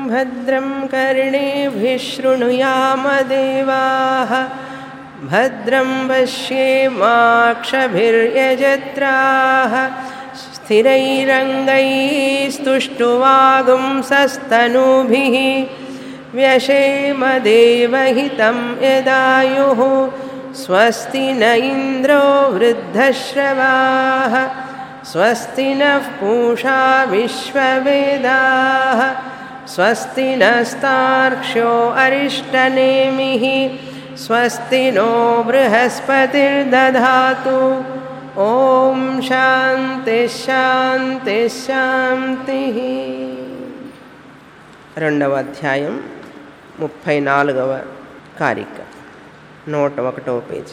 भद्रं कर्णेभिः शृणुयामदेवाः भद्रं पश्येमाक्षभिर्यजत्राः स्थिरैरङ्गैस्तुष्टुवागुंसस्तनूभिः व्यशेमदेवहितं यदायुः स्वस्ति न इन्द्रो वृद्धश्रवाः स्वस्ति नः पूषा विश्ववेदाः स्वस्ति नस्तार्क्ष्यो अरिष्टनेमिः स्वस्ति नो बृहस्पतिर्दधातु ॐ శాంతిశాంతిశాంతి రెండవ అధ్యాయం ముప్పై నాలుగవ కారిక నూట ఒకటవ పేజీ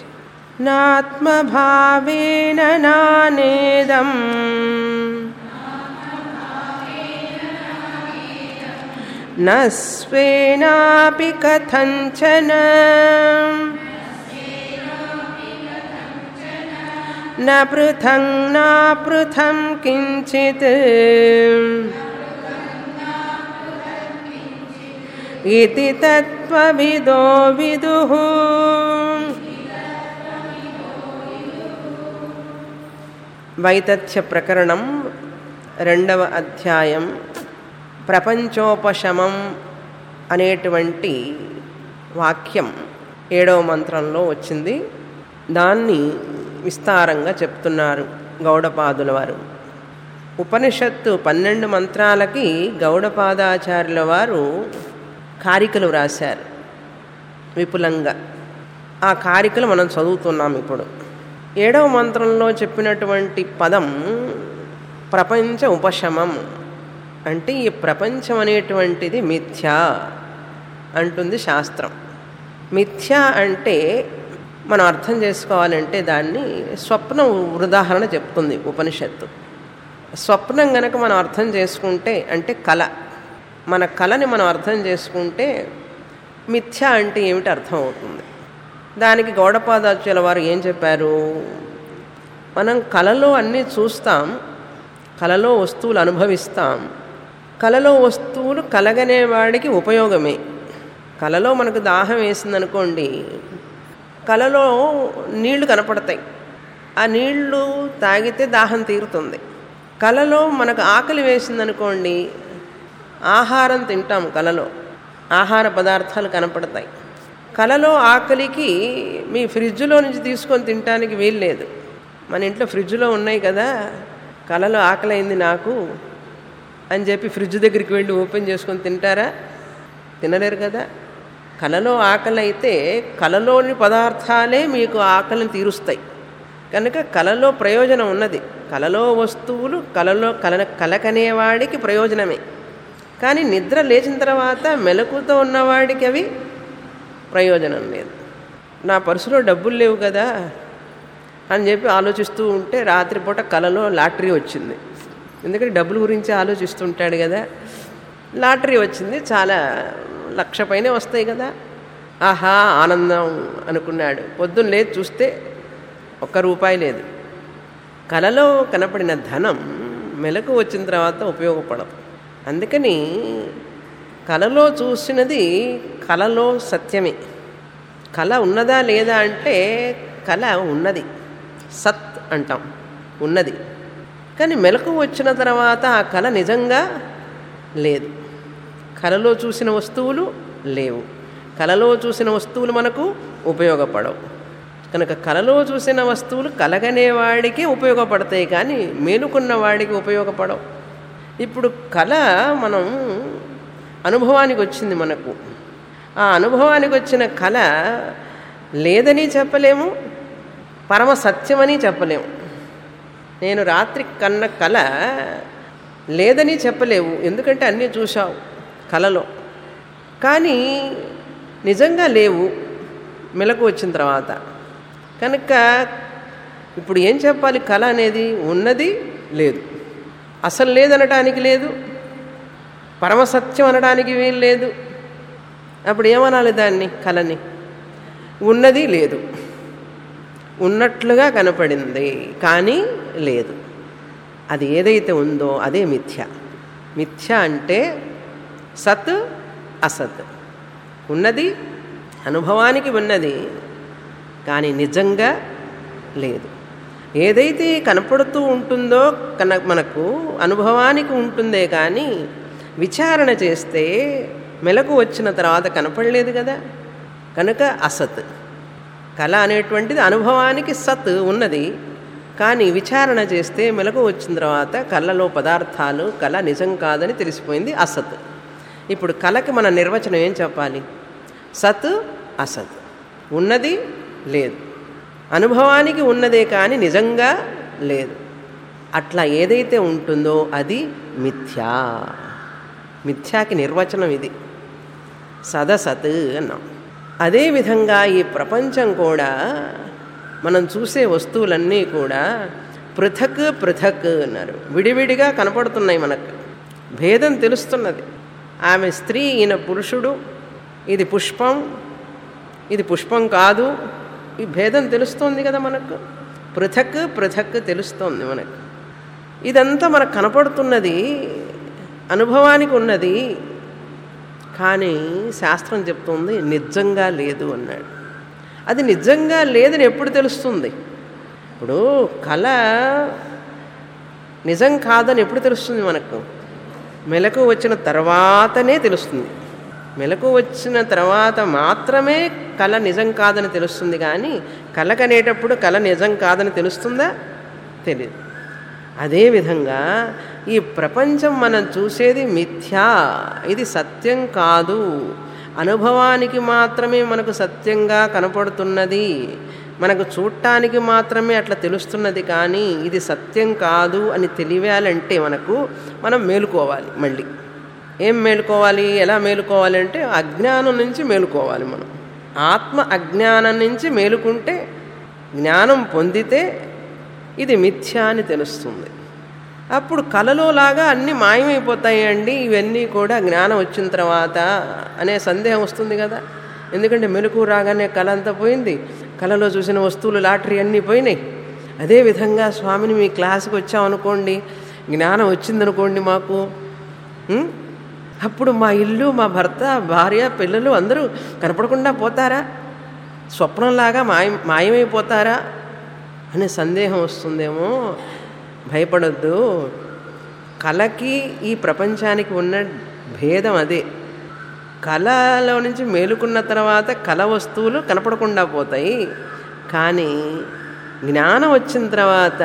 నాత్మభావేన నానేదం न स्वेनापि कथञ्चन न पृथङ् नापृथं किञ्चित् इति तत्त्वविदो विदुः వైతథ్య ప్రకరణం రెండవ అధ్యాయం ప్రపంచోపశమం అనేటువంటి వాక్యం ఏడవ మంత్రంలో వచ్చింది దాన్ని విస్తారంగా చెప్తున్నారు గౌడపాదుల వారు ఉపనిషత్తు పన్నెండు మంత్రాలకి గౌడపాదాచార్యుల వారు కారికలు వ్రాశారు విపులంగా ఆ కారికలు మనం చదువుతున్నాం ఇప్పుడు ఏడవ మంత్రంలో చెప్పినటువంటి పదం ప్రపంచ ఉపశమం అంటే ఈ ప్రపంచం అనేటువంటిది మిథ్య అంటుంది శాస్త్రం మిథ్య అంటే మనం అర్థం చేసుకోవాలంటే దాన్ని స్వప్నం ఉదాహరణ చెప్తుంది ఉపనిషత్తు స్వప్నం గనక మనం అర్థం చేసుకుంటే అంటే కళ మన కళని మనం అర్థం చేసుకుంటే మిథ్య అంటే ఏమిటి అర్థం అవుతుంది దానికి గౌడపాదాచుల వారు ఏం చెప్పారు మనం కళలో అన్నీ చూస్తాం కళలో వస్తువులు అనుభవిస్తాం కళలో వస్తువులు కలగనే వాడికి ఉపయోగమే కళలో మనకు దాహం వేసిందనుకోండి కళలో నీళ్లు కనపడతాయి ఆ నీళ్లు తాగితే దాహం తీరుతుంది కళలో మనకు ఆకలి వేసిందనుకోండి ఆహారం తింటాం కళలో ఆహార పదార్థాలు కనపడతాయి కళలో ఆకలికి మీ ఫ్రిడ్జ్లో నుంచి తీసుకొని తినడానికి వీల్లేదు మన ఇంట్లో ఫ్రిడ్జ్లో ఉన్నాయి కదా కళలో ఆకలైంది నాకు అని చెప్పి ఫ్రిడ్జ్ దగ్గరికి వెళ్ళి ఓపెన్ చేసుకొని తింటారా తినలేరు కదా కళలో ఆకలి అయితే కళలోని పదార్థాలే మీకు ఆకలిని తీరుస్తాయి కనుక కళలో ప్రయోజనం ఉన్నది కళలో వస్తువులు కళలో కల కలకనేవాడికి ప్రయోజనమే కానీ నిద్ర లేచిన తర్వాత మెలకుతో ఉన్నవాడికి అవి ప్రయోజనం లేదు నా పర్సులో డబ్బులు లేవు కదా అని చెప్పి ఆలోచిస్తూ ఉంటే రాత్రిపూట కళలో లాటరీ వచ్చింది ఎందుకంటే డబ్బుల గురించి ఆలోచిస్తుంటాడు కదా లాటరీ వచ్చింది చాలా లక్ష పైనే వస్తాయి కదా ఆహా ఆనందం అనుకున్నాడు పొద్దున్న లేదు చూస్తే ఒక్క రూపాయి లేదు కళలో కనపడిన ధనం మెలకు వచ్చిన తర్వాత ఉపయోగపడదు అందుకని కళలో చూసినది కళలో సత్యమే కళ ఉన్నదా లేదా అంటే కళ ఉన్నది సత్ అంటాం ఉన్నది కానీ మెలకు వచ్చిన తర్వాత ఆ కళ నిజంగా లేదు కళలో చూసిన వస్తువులు లేవు కళలో చూసిన వస్తువులు మనకు ఉపయోగపడవు కనుక కళలో చూసిన వస్తువులు కలగనేవాడికి ఉపయోగపడతాయి కానీ మేలుకున్న వాడికి ఉపయోగపడవు ఇప్పుడు కళ మనం అనుభవానికి వచ్చింది మనకు ఆ అనుభవానికి వచ్చిన కళ లేదని చెప్పలేము పరమ సత్యమని చెప్పలేము నేను రాత్రి కన్న కళ లేదని చెప్పలేవు ఎందుకంటే అన్నీ చూశావు కళలో కానీ నిజంగా లేవు మెలకు వచ్చిన తర్వాత కనుక ఇప్పుడు ఏం చెప్పాలి కళ అనేది ఉన్నది లేదు అసలు లేదనటానికి లేదు పరమసత్యం అనడానికి వీలు లేదు అప్పుడు ఏమనాలి దాన్ని కళని ఉన్నది లేదు ఉన్నట్లుగా కనపడింది కానీ లేదు అది ఏదైతే ఉందో అదే మిథ్య మిథ్య అంటే సత్ అసత్ ఉన్నది అనుభవానికి ఉన్నది కానీ నిజంగా లేదు ఏదైతే కనపడుతూ ఉంటుందో కన మనకు అనుభవానికి ఉంటుందే కానీ విచారణ చేస్తే మెలకు వచ్చిన తర్వాత కనపడలేదు కదా కనుక అసత్ కళ అనేటువంటిది అనుభవానికి సత్ ఉన్నది కానీ విచారణ చేస్తే మెలకు వచ్చిన తర్వాత కళ్ళలో పదార్థాలు కళ నిజం కాదని తెలిసిపోయింది అసత్ ఇప్పుడు కళకి మన నిర్వచనం ఏం చెప్పాలి సత్ అసత్ ఉన్నది లేదు అనుభవానికి ఉన్నదే కానీ నిజంగా లేదు అట్లా ఏదైతే ఉంటుందో అది మిథ్యా మిథ్యాకి నిర్వచనం ఇది సదసత్ అన్నాం అదేవిధంగా ఈ ప్రపంచం కూడా మనం చూసే వస్తువులన్నీ కూడా పృథక్ పృథక్ అన్నారు విడివిడిగా కనపడుతున్నాయి మనకు భేదం తెలుస్తున్నది ఆమె స్త్రీ ఈయన పురుషుడు ఇది పుష్పం ఇది పుష్పం కాదు ఈ భేదం తెలుస్తోంది కదా మనకు పృథక్ పృథక్ తెలుస్తోంది మనకు ఇదంతా మనకు కనపడుతున్నది అనుభవానికి ఉన్నది కానీ శాస్త్రం చెప్తుంది నిజంగా లేదు అన్నాడు అది నిజంగా లేదని ఎప్పుడు తెలుస్తుంది ఇప్పుడు కళ నిజం కాదని ఎప్పుడు తెలుస్తుంది మనకు మెలకు వచ్చిన తర్వాతనే తెలుస్తుంది మెలకు వచ్చిన తర్వాత మాత్రమే కళ నిజం కాదని తెలుస్తుంది కానీ కళ కనేటప్పుడు కళ నిజం కాదని తెలుస్తుందా తెలియదు అదేవిధంగా ఈ ప్రపంచం మనం చూసేది మిథ్యా ఇది సత్యం కాదు అనుభవానికి మాత్రమే మనకు సత్యంగా కనపడుతున్నది మనకు చూడటానికి మాత్రమే అట్లా తెలుస్తున్నది కానీ ఇది సత్యం కాదు అని తెలియాలంటే మనకు మనం మేలుకోవాలి మళ్ళీ ఏం మేలుకోవాలి ఎలా మేలుకోవాలి అంటే అజ్ఞానం నుంచి మేలుకోవాలి మనం ఆత్మ అజ్ఞానం నుంచి మేలుకుంటే జ్ఞానం పొందితే ఇది మిథ్య అని తెలుస్తుంది అప్పుడు కలలో లాగా అన్నీ మాయమైపోతాయండి ఇవన్నీ కూడా జ్ఞానం వచ్చిన తర్వాత అనే సందేహం వస్తుంది కదా ఎందుకంటే మెలకు రాగానే కళ అంతా పోయింది కళలో చూసిన వస్తువులు లాటరీ అన్నీ పోయినాయి అదేవిధంగా స్వామిని మీ క్లాస్కి వచ్చామనుకోండి జ్ఞానం వచ్చిందనుకోండి మాకు ఉం? అప్పుడు మా ఇల్లు మా భర్త భార్య పిల్లలు అందరూ కనపడకుండా పోతారా స్వప్నంలాగా మాయ మాయమైపోతారా అనే సందేహం వస్తుందేమో భయపడొద్దు కళకి ఈ ప్రపంచానికి ఉన్న భేదం అదే కళలో నుంచి మేలుకున్న తర్వాత కళ వస్తువులు కనపడకుండా పోతాయి కానీ జ్ఞానం వచ్చిన తర్వాత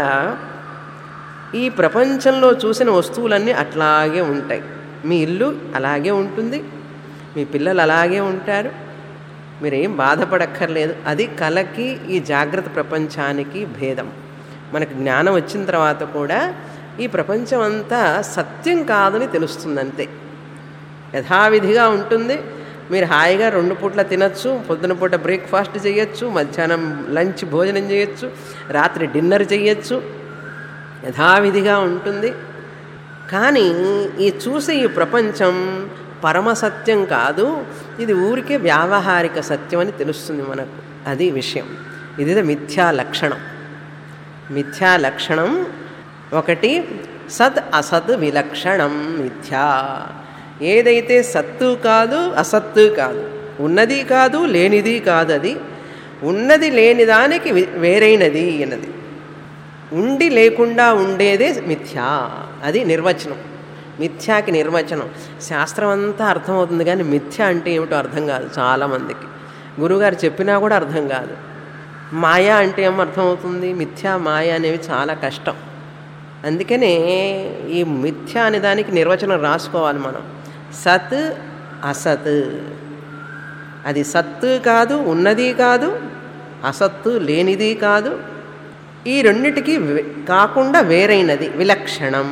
ఈ ప్రపంచంలో చూసిన వస్తువులన్నీ అట్లాగే ఉంటాయి మీ ఇల్లు అలాగే ఉంటుంది మీ పిల్లలు అలాగే ఉంటారు మీరేం బాధపడక్కర్లేదు అది కళకి ఈ జాగ్రత్త ప్రపంచానికి భేదం మనకు జ్ఞానం వచ్చిన తర్వాత కూడా ఈ ప్రపంచం అంతా సత్యం కాదని తెలుస్తుంది అంతే యథావిధిగా ఉంటుంది మీరు హాయిగా రెండు పూట్ల తినచ్చు పొద్దున పూట బ్రేక్ఫాస్ట్ చేయొచ్చు మధ్యాహ్నం లంచ్ భోజనం చేయొచ్చు రాత్రి డిన్నర్ చేయొచ్చు యథావిధిగా ఉంటుంది కానీ ఈ చూసే ఈ ప్రపంచం పరమసత్యం కాదు ఇది ఊరికే వ్యావహారిక సత్యం అని తెలుస్తుంది మనకు అది విషయం ఇది మిథ్యా లక్షణం మిథ్యా లక్షణం ఒకటి సత్ అసత్ విలక్షణం మిథ్యా ఏదైతే సత్తు కాదు అసత్తు కాదు ఉన్నది కాదు లేనిది కాదు అది ఉన్నది లేని దానికి వి- వేరైనది అన్నది ఉండి లేకుండా ఉండేదే మిథ్యా అది నిర్వచనం మిథ్యాకి నిర్వచనం శాస్త్రం అంతా అర్థమవుతుంది కానీ మిథ్య అంటే ఏమిటో అర్థం కాదు చాలామందికి గురువుగారు చెప్పినా కూడా అర్థం కాదు మాయా అంటే ఏం అర్థమవుతుంది మిథ్యా మాయ అనేవి చాలా కష్టం అందుకనే ఈ మిథ్య అనే దానికి నిర్వచనం రాసుకోవాలి మనం సత్ అసత్ అది సత్తు కాదు ఉన్నది కాదు అసత్తు లేనిది కాదు ఈ రెండిటికి వే- కాకుండా వేరైనది విలక్షణం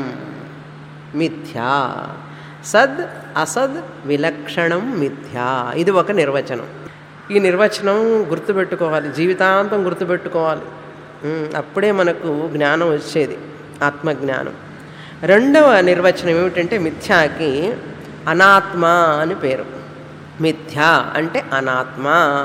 మిథ్యా సద్ అసద్ విలక్షణం మిథ్యా ఇది ఒక నిర్వచనం ఈ నిర్వచనం గుర్తుపెట్టుకోవాలి జీవితాంతం గుర్తుపెట్టుకోవాలి ఉమ్, అప్పుడే మనకు జ్ఞానం వచ్చేది ఆత్మజ్ఞానం రెండవ నిర్వచనం ఏమిటంటే మిథ్యాకి అనాత్మ అని పేరు మిథ్య అంటే అనాత్మ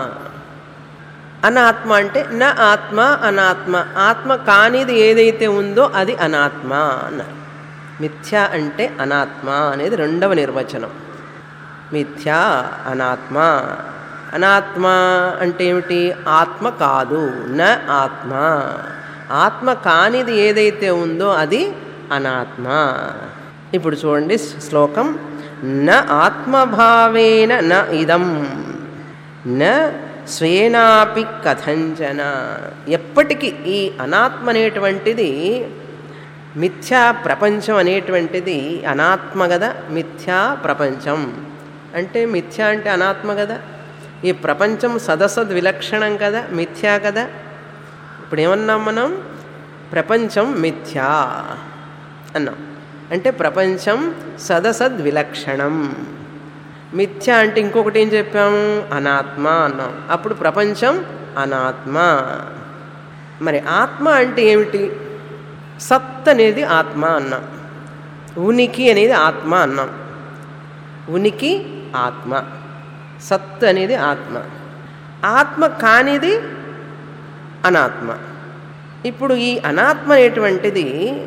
అనాత్మ అంటే నా ఆత్మ అనాత్మ ఆత్మ కానిది ఏదైతే ఉందో అది అనాత్మ అన్నారు మిథ్య అంటే అనాత్మ అనేది రెండవ నిర్వచనం మిథ్యా అనాత్మ అనాత్మ అంటే ఏమిటి ఆత్మ కాదు న ఆత్మ ఆత్మ కానిది ఏదైతే ఉందో అది అనాత్మ ఇప్పుడు చూడండి శ్లోకం న ఆత్మభావేన న ఇదం న స్వేనాపి కథంచన ఎప్పటికీ ఈ అనాత్మ అనేటువంటిది మిథ్యా ప్రపంచం అనేటువంటిది అనాత్మ కదా మిథ్యా ప్రపంచం అంటే మిథ్యా అంటే అనాత్మ కదా ఈ ప్రపంచం సదసద్ విలక్షణం కదా మిథ్యా కదా ఇప్పుడు ఏమన్నాం మనం ప్రపంచం మిథ్యా అన్నాం అంటే ప్రపంచం సదసద్ విలక్షణం మిథ్య అంటే ఇంకొకటి ఏం చెప్పాము అనాత్మ అన్నాం అప్పుడు ప్రపంచం అనాత్మ మరి ఆత్మ అంటే ఏమిటి సత్ అనేది ఆత్మ అన్నాం ఉనికి అనేది ఆత్మ అన్నాం ఉనికి ఆత్మ సత్ అనేది ఆత్మ ఆత్మ కానిది అనాత్మ ఇప్పుడు ఈ అనాత్మ అనేటువంటిది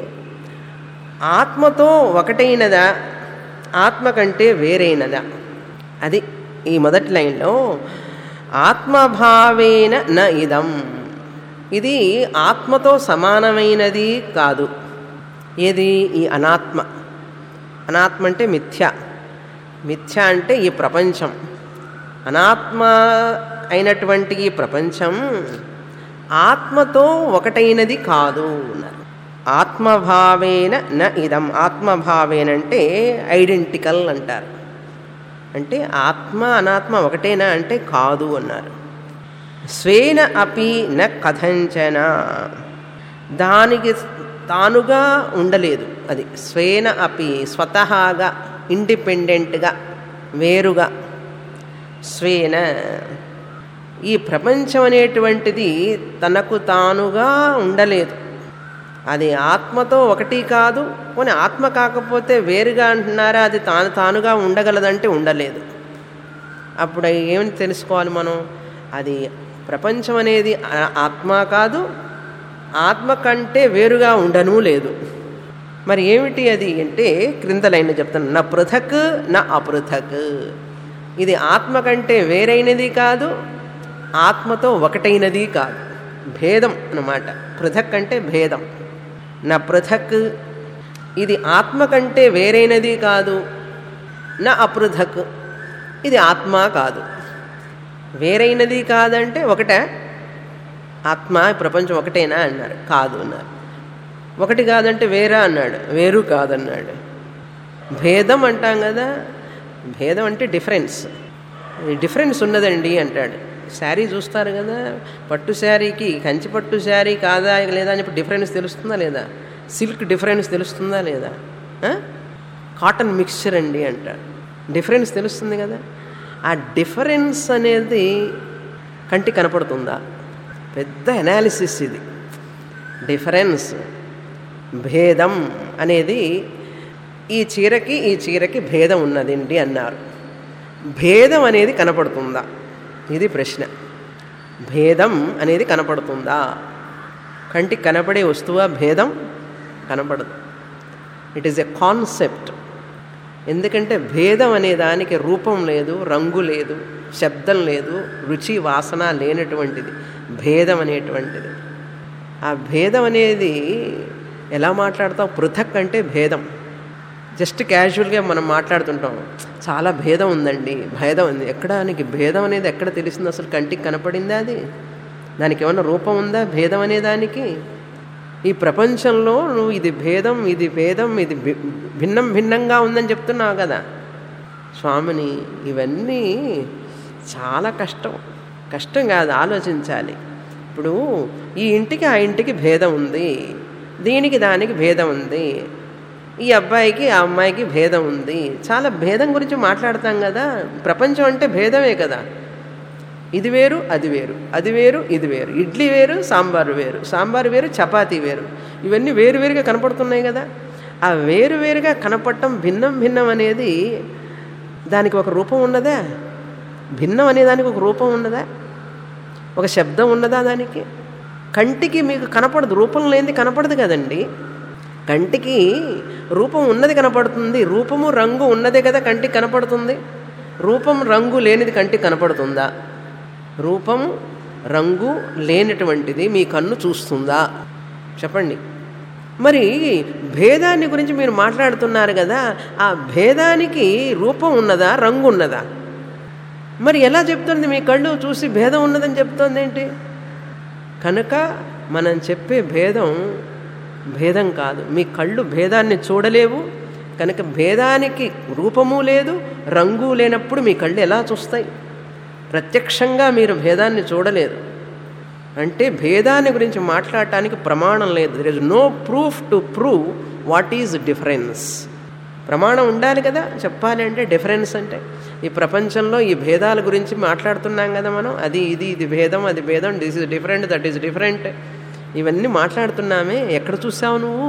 ఆత్మతో ఒకటైనదా ఆత్మ కంటే వేరైనదా అది ఈ మొదటి లైన్లో ఆత్మభావేన న ఇదం ఇది ఆత్మతో సమానమైనది కాదు ఏది ఈ అనాత్మ అనాత్మ అంటే మిథ్య మిథ్య అంటే ఈ ప్రపంచం అనాత్మ అయినటువంటి ఈ ప్రపంచం ఆత్మతో ఒకటైనది కాదు అన్నారు ఆత్మభావేన న ఇదం ఆత్మభావేన అంటే ఐడెంటికల్ అంటారు అంటే ఆత్మ అనాత్మ ఒకటేనా అంటే కాదు అన్నారు స్వేన అపి న కథంచన దానికి తానుగా ఉండలేదు అది స్వేన అపి స్వతహాగా ఇండిపెండెంట్గా వేరుగా స్వేన ఈ ప్రపంచం అనేటువంటిది తనకు తానుగా ఉండలేదు అది ఆత్మతో ఒకటి కాదు పోనీ ఆత్మ కాకపోతే వేరుగా అంటున్నారా అది తాను తానుగా ఉండగలదంటే ఉండలేదు అప్పుడు ఏమని తెలుసుకోవాలి మనం అది ప్రపంచం అనేది ఆ- ఆత్మ కాదు ఆత్మ కంటే వేరుగా ఉండను లేదు మరి ఏమిటి అది అంటే క్రింద లైన్ చెప్తాను నా పృథక్ నా అపృథక్ ఇది ఆత్మ కంటే వేరైనది కాదు ఆత్మతో ఒకటైనది కాదు భేదం అన్నమాట పృథక్ అంటే భేదం నా పృథక్ ఇది ఆత్మ కంటే వేరైనది కాదు నా అపృథక్ ఇది ఆత్మ కాదు వేరైనది కాదంటే ఒకటే ఆత్మ ఈ ప్రపంచం ఒకటేనా అన్నారు కాదు అన్నారు ఒకటి కాదంటే వేరా అన్నాడు వేరు కాదన్నాడు భేదం అంటాం కదా భేదం అంటే డిఫరెన్స్ ఈ డిఫరెన్స్ ఉన్నదండి అంటాడు శారీ చూస్తారు కదా పట్టు శారీకి కంచి పట్టు శారీ కాదా లేదా అని చెప్పి డిఫరెన్స్ తెలుస్తుందా లేదా సిల్క్ డిఫరెన్స్ తెలుస్తుందా లేదా ఆ? కాటన్ మిక్స్చర్ అండి అంటాడు డిఫరెన్స్ తెలుస్తుంది కదా ఆ డిఫరెన్స్ అనేది కంటి కనపడుతుందా పెద్ద అనాలిసిస్ ఇది డిఫరెన్స్ భేదం అనేది ఈ చీరకి ఈ చీరకి భేదం ఉన్నదండి అన్నారు భేదం అనేది కనపడుతుందా ఇది ప్రశ్న భేదం అనేది కనపడుతుందా కంటికి కనపడే వస్తువా భేదం కనపడదు ఇట్ ఈస్ ఎ కాన్సెప్ట్ ఎందుకంటే భేదం అనే దానికి రూపం లేదు రంగు లేదు శబ్దం లేదు రుచి వాసన లేనటువంటిది భేదం అనేటువంటిది ఆ భేదం అనేది ఎలా మాట్లాడతాం పృథక్ అంటే భేదం జస్ట్ క్యాజువల్గా మనం మాట్లాడుతుంటాం చాలా భేదం ఉందండి భేదం ఉంది ఎక్కడ నీకు భేదం అనేది ఎక్కడ తెలిసింది అసలు కంటికి కనపడిందా అది దానికి ఏమన్నా రూపం ఉందా భేదం అనే దానికి ఈ ప్రపంచంలో నువ్వు ఇది భేదం ఇది భేదం ఇది భి- భిన్నం భిన్నంగా ఉందని చెప్తున్నావు కదా స్వామిని ఇవన్నీ చాలా కష్టం కష్టం కాదు ఆలోచించాలి ఇప్పుడు ఈ ఇంటికి ఆ ఇంటికి భేదం ఉంది దీనికి దానికి భేదం ఉంది ఈ అబ్బాయికి ఆ అమ్మాయికి భేదం ఉంది చాలా భేదం గురించి మాట్లాడతాం కదా ప్రపంచం అంటే భేదమే కదా ఇది వేరు అది వేరు అది వేరు ఇది వేరు ఇడ్లీ వేరు సాంబారు వేరు సాంబారు వేరు చపాతీ వేరు ఇవన్నీ వేరు వేరుగా కనపడుతున్నాయి కదా ఆ వేరు వేరుగా కనపడటం భిన్నం భిన్నం అనేది దానికి ఒక రూపం ఉన్నదా భిన్నం అనే దానికి ఒక రూపం ఉన్నదా ఒక శబ్దం ఉన్నదా దానికి కంటికి మీకు కనపడదు రూపం లేనిది కనపడదు కదండి కంటికి రూపం ఉన్నది కనపడుతుంది రూపము రంగు ఉన్నదే కదా కంటికి కనపడుతుంది రూపం రంగు లేనిది కంటికి కనపడుతుందా రూపం రంగు లేనటువంటిది మీ కన్ను చూస్తుందా చెప్పండి మరి భేదాన్ని గురించి మీరు మాట్లాడుతున్నారు కదా ఆ భేదానికి రూపం ఉన్నదా రంగు ఉన్నదా మరి ఎలా చెప్తుంది మీ కళ్ళు చూసి భేదం ఉన్నదని చెప్తోంది ఏంటి కనుక మనం చెప్పే భేదం భేదం కాదు మీ కళ్ళు భేదాన్ని చూడలేవు కనుక భేదానికి రూపము లేదు రంగు లేనప్పుడు మీ కళ్ళు ఎలా చూస్తాయి ప్రత్యక్షంగా మీరు భేదాన్ని చూడలేదు అంటే భేదాన్ని గురించి మాట్లాడటానికి ప్రమాణం లేదు there is no proof to prove what is difference ప్రమాణం ఉండాలి కదా చెప్పాలి అంటే డిఫరెన్స్ అంటే ఈ ప్రపంచంలో ఈ భేదాల గురించి మాట్లాడుతున్నాం కదా మనం అది ఇది ఇది భేదం అది భేదం this is different that is different ఇవన్నీ మాట్లాడుతున్నామే ఎక్కడ చూసావు నువ్వు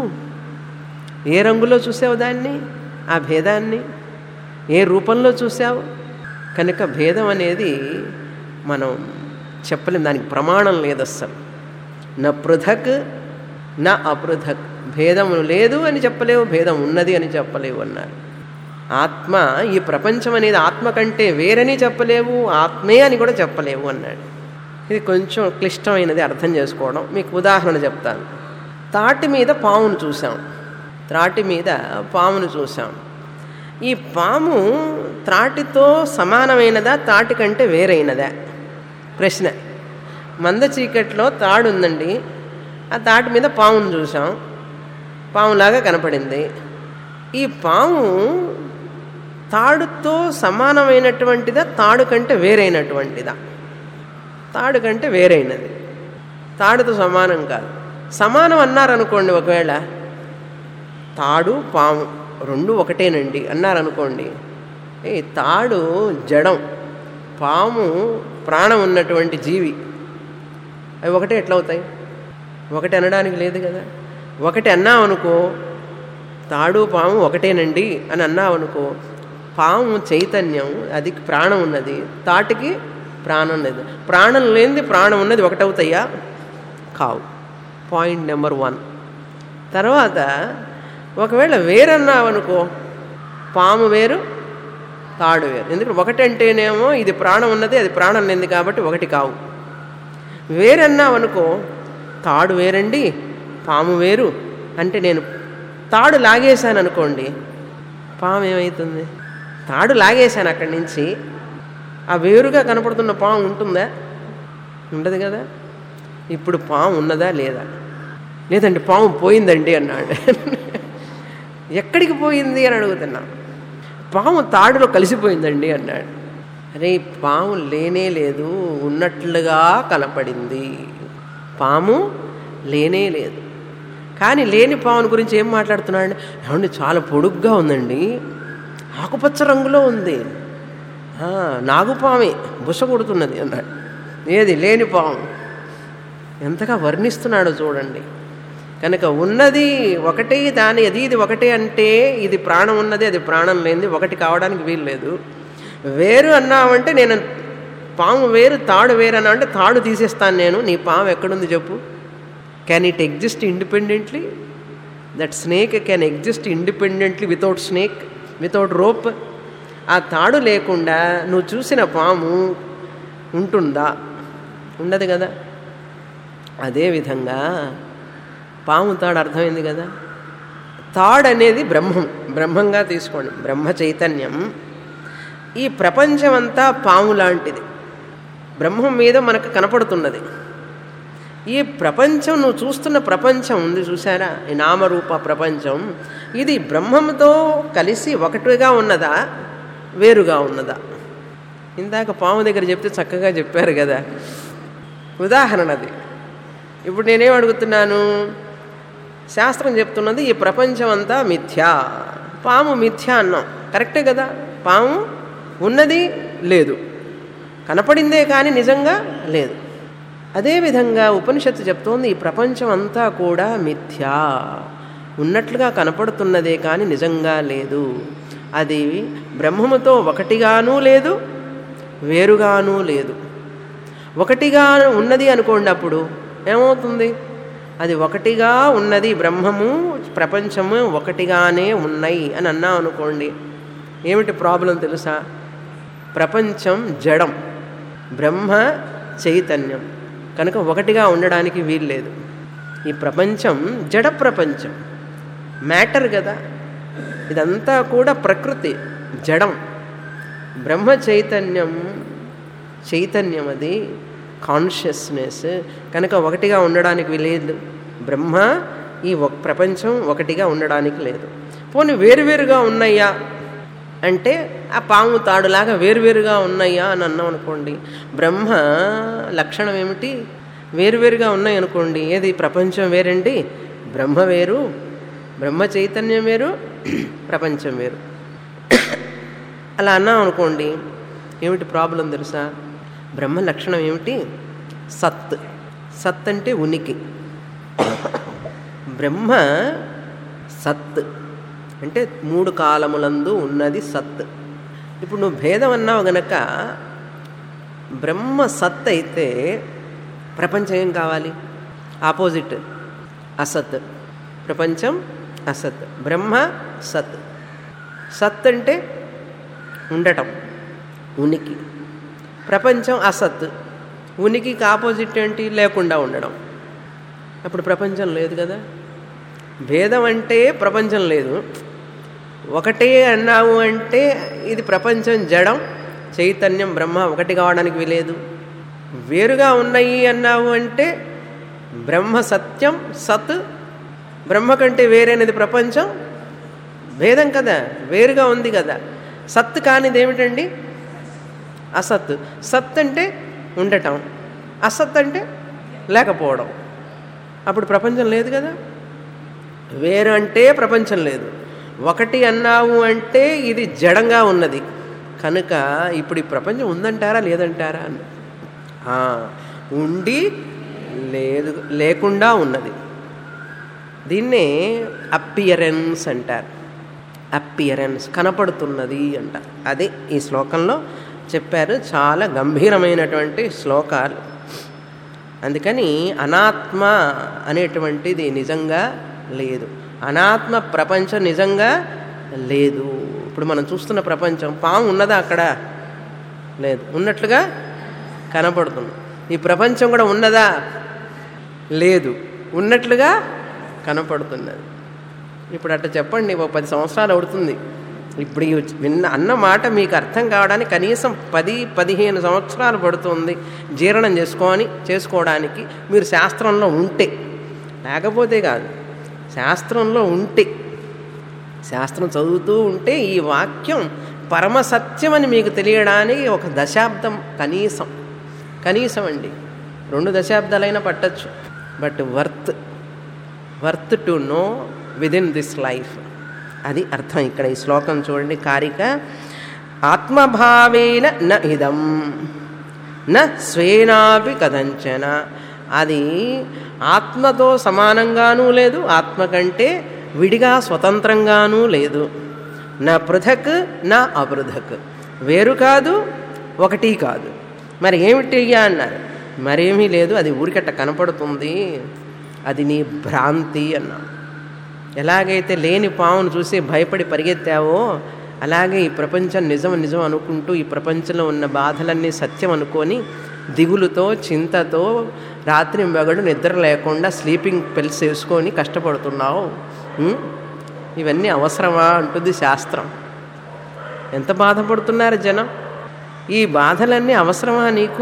ఏ రంగులో చూసావు దాన్ని ఆ భేదాన్ని ఏ రూపంలో చూసావు కనుక భేదం అనేది మనం చెప్పలేం దానికి ప్రమాణం లేదు అస్సలు నా పృథక్ నా అపృథక్ భేదం లేదు అని చెప్పలేవు భేదం ఉన్నది అని చెప్పలేవు అన్నారు ఆత్మ ఈ ప్రపంచం అనేది ఆత్మ కంటే వేరని చెప్పలేవు ఆత్మే అని కూడా చెప్పలేవు అన్నాడు ఇది కొంచెం క్లిష్టమైనది అర్థం చేసుకోవడం మీకు ఉదాహరణ చెప్తాను తాటి మీద పామును చూసాం త్రాటి మీద పామును చూసాం ఈ పాము త్రాటితో సమానమైనదా తాటి కంటే వేరైనదా ప్రశ్న మంద చీకట్లో తాడు ఉందండి ఆ తాటి మీద పామును చూసాం పాములాగా కనపడింది ఈ పాము తాడుతో సమానమైనటువంటిదా తాడు కంటే వేరైనటువంటిదా తాడు కంటే వేరైనది తాడుతో సమానం కాదు సమానం అన్నారనుకోండి ఒకవేళ తాడు పాము రెండు ఒకటేనండి అన్నారనుకోండి ఏ తాడు జడం పాము ప్రాణం ఉన్నటువంటి జీవి అవి ఒకటే ఎట్లవుతాయి ఒకటి అనడానికి లేదు కదా ఒకటి అన్నావనుకో తాడు పాము ఒకటేనండి అని అన్నావనుకో పాము చైతన్యం అది ప్రాణం ఉన్నది తాటికి ప్రాణం లేదు ప్రాణం లేనిది ప్రాణం ఉన్నది ఒకటవుతాయా కావు పాయింట్ నెంబర్ వన్ తర్వాత ఒకవేళ వేరన్నావనుకో పాము వేరు తాడు వేరు ఎందుకంటే ఒకటంటేనేమో ఇది ప్రాణం ఉన్నది అది ప్రాణం లేనిది కాబట్టి ఒకటి కావు వేరన్నావనుకో తాడు వేరండి పాము వేరు అంటే నేను తాడు లాగేశాను అనుకోండి పాము ఏమవుతుంది తాడు లాగేశాను అక్కడి నుంచి ఆ వేరుగా కనపడుతున్న పాము ఉంటుందా ఉండదు కదా ఇప్పుడు పాము ఉన్నదా లేదా లేదండి పాము పోయిందండి అన్నాడు ఎక్కడికి పోయింది అని అడుగుతున్నా పాము తాడులో కలిసిపోయిందండి అన్నాడు అరే పాము లేనే లేదు ఉన్నట్లుగా కనపడింది పాము లేనే లేదు కానీ లేని పాముని గురించి ఏం మాట్లాడుతున్నాడు ఏమండి చాలా పొడుగ్గా ఉందండి ఆకుపచ్చ రంగులో ఉంది నాగుపామే బుస కొడుతున్నది అన్నాడు ఏది లేని పాము ఎంతగా వర్ణిస్తున్నాడో చూడండి కనుక ఉన్నది ఒకటి దాని అది ఇది ఒకటే అంటే ఇది ప్రాణం ఉన్నది అది ప్రాణం లేనిది ఒకటి కావడానికి వీలు లేదు వేరు అన్నావంటే నేను పాము వేరు తాడు వేరు అన్నా అంటే తాడు తీసేస్తాను నేను నీ పాము ఎక్కడుంది చెప్పు can it exist independently that snake can exist independently without snake without rope ఆ తాడు లేకుండా నువ్వు చూసిన పాము ఉంటుందా ఉండదు కదా అదేవిధంగా పాము తాడు అర్థమైంది కదా తాడు అనేది బ్రహ్మం బ్రహ్మంగా తీసుకోండి బ్రహ్మ చైతన్యం ఈ ప్రపంచమంతా పాము లాంటిది బ్రహ్మం మీద మనకు కనపడుతున్నది ఈ ప్రపంచం నువ్వు చూస్తున్న ప్రపంచం ఉంది చూసారా ఈ నామరూప ప్రపంచం ఇది బ్రహ్మంతో కలిసి ఒకటిగా ఉన్నదా వేరుగా ఉన్నదా ఇందాక పాము దగ్గర చెప్తే చక్కగా చెప్పారు కదా ఉదాహరణ అది ఇప్పుడు నేనేం అడుగుతున్నాను శాస్త్రం చెప్తున్నది ఈ ప్రపంచం అంతా మిథ్యా పాము మిథ్యా అన్నాం కరెక్టే కదా పాము ఉన్నది లేదు కనపడిందే కానీ నిజంగా లేదు అదేవిధంగా ఉపనిషత్తు చెప్తోంది ఈ ప్రపంచం అంతా కూడా మిథ్యా ఉన్నట్లుగా కనపడుతున్నదే కానీ నిజంగా లేదు అది బ్రహ్మముతో ఒకటిగానూ లేదు వేరుగానూ లేదు ఒకటిగా ఉన్నది అనుకోండి అప్పుడు ఏమవుతుంది అది ఒకటిగా ఉన్నది బ్రహ్మము ప్రపంచము ఒకటిగానే ఉన్నాయి అని అన్నాం అనుకోండి ఏమిటి ప్రాబ్లం తెలుసా ప్రపంచం జడం బ్రహ్మ చైతన్యం కనుక ఒకటిగా ఉండడానికి వీల్లేదు ఈ ప్రపంచం జడ ప్రపంచం మ్యాటర్ కదా ఇదంతా కూడా ప్రకృతి జడం బ్రహ్మ చైతన్యం చైతన్యం అది కాన్షియస్నెస్ కనుక ఒకటిగా ఉండడానికి లేదు బ్రహ్మ ఈ ఒక ప్రపంచం ఒకటిగా ఉండడానికి లేదు పోనీ వేరువేరుగా ఉన్నాయా అంటే ఆ పాము తాడులాగా వేరువేరుగా ఉన్నాయా అని అన్నాం అనుకోండి బ్రహ్మ లక్షణం ఏమిటి వేరువేరుగా ఉన్నాయి అనుకోండి ఏది ప్రపంచం వేరండి బ్రహ్మ వేరు బ్రహ్మ చైతన్యం వేరు ప్రపంచం వేరు అలా అన్నాం అనుకోండి ఏమిటి ప్రాబ్లం తెలుసా బ్రహ్మ లక్షణం ఏమిటి సత్ సత్ అంటే ఉనికి బ్రహ్మ సత్ అంటే మూడు కాలములందు ఉన్నది సత్ ఇప్పుడు నువ్వు భేదం అన్నావు గనక బ్రహ్మ సత్ అయితే ప్రపంచం ఏం కావాలి ఆపోజిట్ అసత్ ప్రపంచం అసత్ బ్రహ్మ సత్ సత్ అంటే ఉండటం ఉనికి ప్రపంచం అసత్ ఉనికికి ఆపోజిట్ ఏంటి లేకుండా ఉండడం అప్పుడు ప్రపంచం లేదు కదా భేదం అంటే ప్రపంచం లేదు ఒకటే అన్నావు అంటే ఇది ప్రపంచం జడం చైతన్యం బ్రహ్మ ఒకటి కావడానికి వీలేదు వేరుగా ఉన్నాయి అన్నావు అంటే బ్రహ్మ సత్యం సత్ బ్రహ్మ కంటే వేరేనది ప్రపంచం భేదం కదా వేరుగా ఉంది కదా సత్ కానిది ఏమిటండి అసత్ సత్ అంటే ఉండటం అసత్ అంటే లేకపోవడం అప్పుడు ప్రపంచం లేదు కదా వేరు అంటే ప్రపంచం లేదు ఒకటి అన్నావు అంటే ఇది జడంగా ఉన్నది కనుక ఇప్పుడు ఈ ప్రపంచం ఉందంటారా లేదంటారా అని ఆ, ఉండి లేదు లేకుండా ఉన్నది దీన్నే అపియరెన్స్ అంటారు అపియరెన్స్ కనపడుతున్నది అంటారు అది ఈ శ్లోకంలో చెప్పారు చాలా గంభీరమైనటువంటి శ్లోకాలు అందుకని అనాత్మ అనేటువంటిది నిజంగా లేదు అనాత్మ ప్రపంచం నిజంగా లేదు ఇప్పుడు మనం చూస్తున్న ప్రపంచం పాము ఉన్నదా అక్కడ లేదు ఉన్నట్లుగా కనపడుతుంది ఈ ప్రపంచం కూడా ఉన్నదా లేదు ఉన్నట్లుగా కనపడుతున్నది ఇప్పుడు అట్లా చెప్పండి ఒక పది సంవత్సరాలు అవుతుంది ఇప్పుడు ఈ విన్న అన్న మాట మీకు అర్థం కావడానికి కనీసం పది పదిహేను సంవత్సరాలు పడుతుంది జీర్ణం చేసుకొని చేసుకోవడానికి మీరు శాస్త్రంలో ఉంటే లేకపోతే కాదు శాస్త్రంలో ఉంటే శాస్త్రం చదువుతూ ఉంటే ఈ వాక్యం పరమసత్యం అని మీకు తెలియడానికి ఒక దశాబ్దం కనీసం కనీసం అండి రెండు దశాబ్దాలైనా పట్టచ్చు but worth worth to know within this life అది అర్థం ఇక్కడ ఈ శ్లోకం చూడండి కారిక ఆత్మభావేన న ఇదం న స్వేనాపి కదంచన అది ఆత్మతో సమానంగానూ లేదు ఆత్మ కంటే విడిగా స్వతంత్రంగానూ లేదు నా పృథక్ నా అపృథక్ వేరు కాదు ఒకటి కాదు మరి ఏమిటి అన్నారు మరేమీ లేదు అది ఊరికట్ట కనపడుతుంది అది నీ భ్రాంతి అన్నా ఎలాగైతే లేని పావును చూసి భయపడి పరిగెత్తావో అలాగే ఈ ప్రపంచం నిజం నిజం అనుకుంటూ ఈ ప్రపంచంలో ఉన్న బాధలన్నీ సత్యం అనుకొని దిగులుతో చింతతో రాత్రి మగడు నిద్ర లేకుండా స్లీపింగ్ పిల్స్ వేసుకొని కష్టపడుతున్నావు ఉం? ఇవన్నీ అవసరమా అంటుంది శాస్త్రం ఎంత బాధపడుతున్నారు జనం ఈ బాధలన్నీ అవసరమా నీకు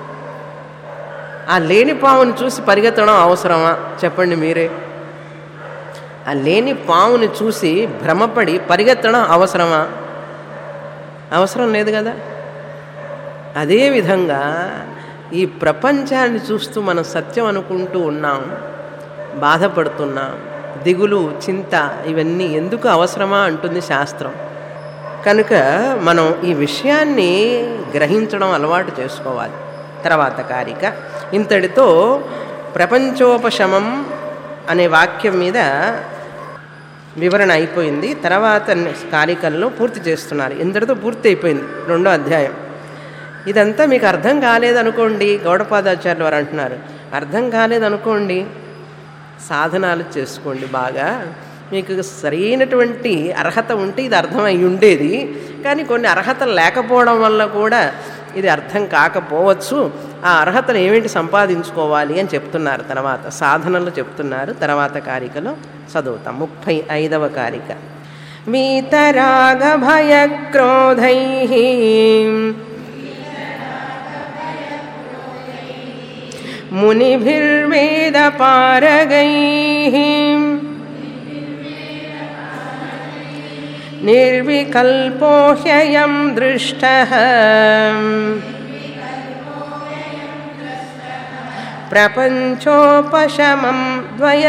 ఆ లేని పావుని చూసి పరిగెత్తడం అవసరమా చెప్పండి మీరే ఆ లేని పావుని చూసి భ్రమపడి పరిగెత్తడం అవసరమా అవసరం లేదు కదా అదేవిధంగా ఈ ప్రపంచాన్ని చూస్తూ మనం సత్యం అనుకుంటూ ఉన్నాం బాధపడుతున్నాం దిగులు చింత ఇవన్నీ ఎందుకు అవసరమా అంటుంది శాస్త్రం కనుక మనం ఈ విషయాన్ని గ్రహించడం అలవాటు చేసుకోవాలి తర్వాత కారిక ఇంతటితో ప్రపంచోపశమం అనే వాక్యం మీద వివరణ అయిపోయింది తర్వాత కారికల్లో పూర్తి చేస్తున్నారు ఇంతటితో పూర్తి అయిపోయింది రెండో అధ్యాయం ఇదంతా మీకు అర్థం కాలేదనుకోండి గౌడపాదాచార్యులు వారు అంటున్నారు అర్థం కాలేదనుకోండి సాధనాలు చేసుకోండి బాగా మీకు సరైనటువంటి అర్హత ఉంటే ఇది అర్థమై ఉండేది కానీ కొన్ని అర్హతలు లేకపోవడం వల్ల కూడా ఇది అర్థం కాకపోవచ్చు ఆ అర్హతను ఏమిటి సంపాదించుకోవాలి అని చెప్తున్నారు తర్వాత సాధనలు చెప్తున్నారు తర్వాత కారికలో చదువుతాం ముప్పై ఐదవ కారిక వీతరాగ భయ క్రోధై మునిభిర్వేద పారగై నిర్వికల్పో హ్యయం దృష్ట ప్రపంచోపశమం ద్వయ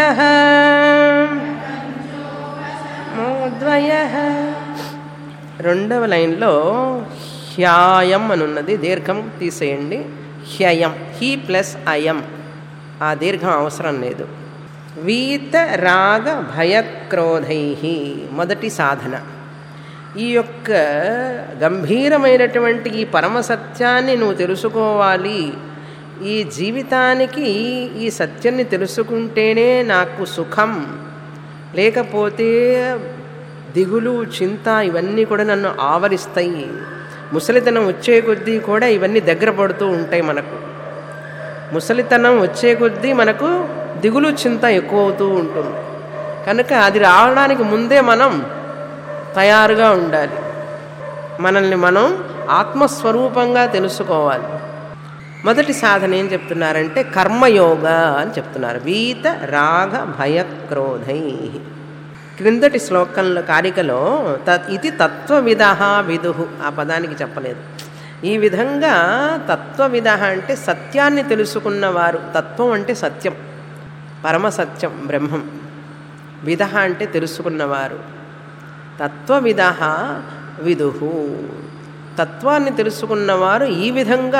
ద్వయ రెండవ లైన్లో హ్యాయం అని ఉన్నది దీర్ఘం తీసేయండి హ్యయం హీ ప్లస్ అయం ఆ దీర్ఘం అవసరం లేదు వీత రాగ భయక్రోధై మొదటి సాధన ఈ యొక్క గంభీరమైనటువంటి ఈ పరమసత్యాన్ని నువ్వు తెలుసుకోవాలి ఈ జీవితానికి ఈ సత్యాన్ని తెలుసుకుంటేనే నాకు సుఖం లేకపోతే దిగులు చింత ఇవన్నీ కూడా నన్ను ఆవరిస్తాయి ముసలితనం వచ్చే కొద్దీ కూడా ఇవన్నీ దగ్గర పడుతూ ఉంటాయి మనకు ముసలితనం వచ్చే కొద్దీ మనకు దిగులు చింత ఎక్కువ అవుతూ ఉంటుంది కనుక అది రావడానికి ముందే మనం తయారుగా ఉండాలి మనల్ని మనం ఆత్మస్వరూపంగా తెలుసుకోవాలి మొదటి సాధన ఏం చెప్తున్నారంటే కర్మయోగ అని చెప్తున్నారు వీత రాగ భయక్రోధై క్రిందటి శ్లోకంలో కారికలో తత్ ఇది తత్వవిధ విదు ఆ పదానికి చెప్పలేదు ఈ విధంగా తత్వవిధ అంటే సత్యాన్ని తెలుసుకున్నవారు తత్వం అంటే సత్యం పరమసత్యం బ్రహ్మం విధ అంటే తెలుసుకున్నవారు తత్వవిధ విదుహు తత్వాన్ని తెలుసుకున్నవారు ఈ విధంగా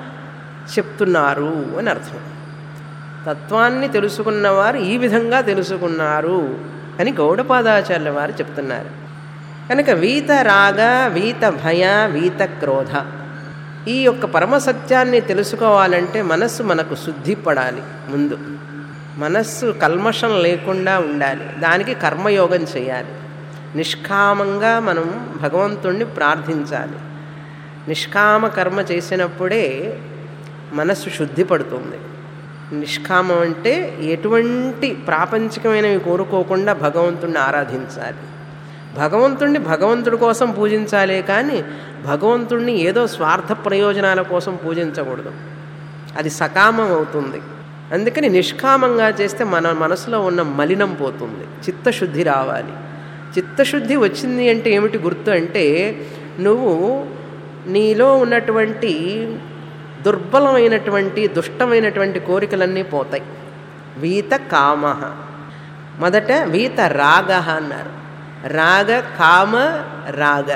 చెప్తున్నారు అని అర్థం తత్వాన్ని తెలుసుకున్నవారు ఈ విధంగా తెలుసుకున్నారు అని గౌడపాదాచార్యుల వారు చెప్తున్నారు కనుక వీత రాగ వీత భయ వీత క్రోధ ఈ యొక్క పరమసత్యాన్ని తెలుసుకోవాలంటే మనస్సు మనకు శుద్ధి పడాలి ముందు మనస్సు కల్మషం లేకుండా ఉండాలి దానికి కర్మయోగం చేయాలి నిష్కామంగా మనం భగవంతుణ్ణి ప్రార్థించాలి నిష్కామ కర్మ చేసినప్పుడే మనస్సు శుద్ధి పడుతుంది నిష్కామం అంటే ఎటువంటి ప్రాపంచికమైనవి కోరుకోకుండా భగవంతుణ్ణి ఆరాధించాలి భగవంతుణ్ణి భగవంతుడి కోసం పూజించాలే కానీ భగవంతుణ్ణి ఏదో స్వార్థ ప్రయోజనాల కోసం పూజించకూడదు అది సకామం అవుతుంది అందుకని నిష్కామంగా చేస్తే మన మనసులో ఉన్న మలినం పోతుంది చిత్తశుద్ధి రావాలి చిత్తశుద్ధి వచ్చింది అంటే ఏమిటి గుర్తు అంటే నువ్వు నీలో ఉన్నటువంటి దుర్బలమైనటువంటి దుష్టమైనటువంటి కోరికలన్నీ పోతాయి వీత కామ మొదట వీత రాగ అన్నారు రాగ కామ రాగ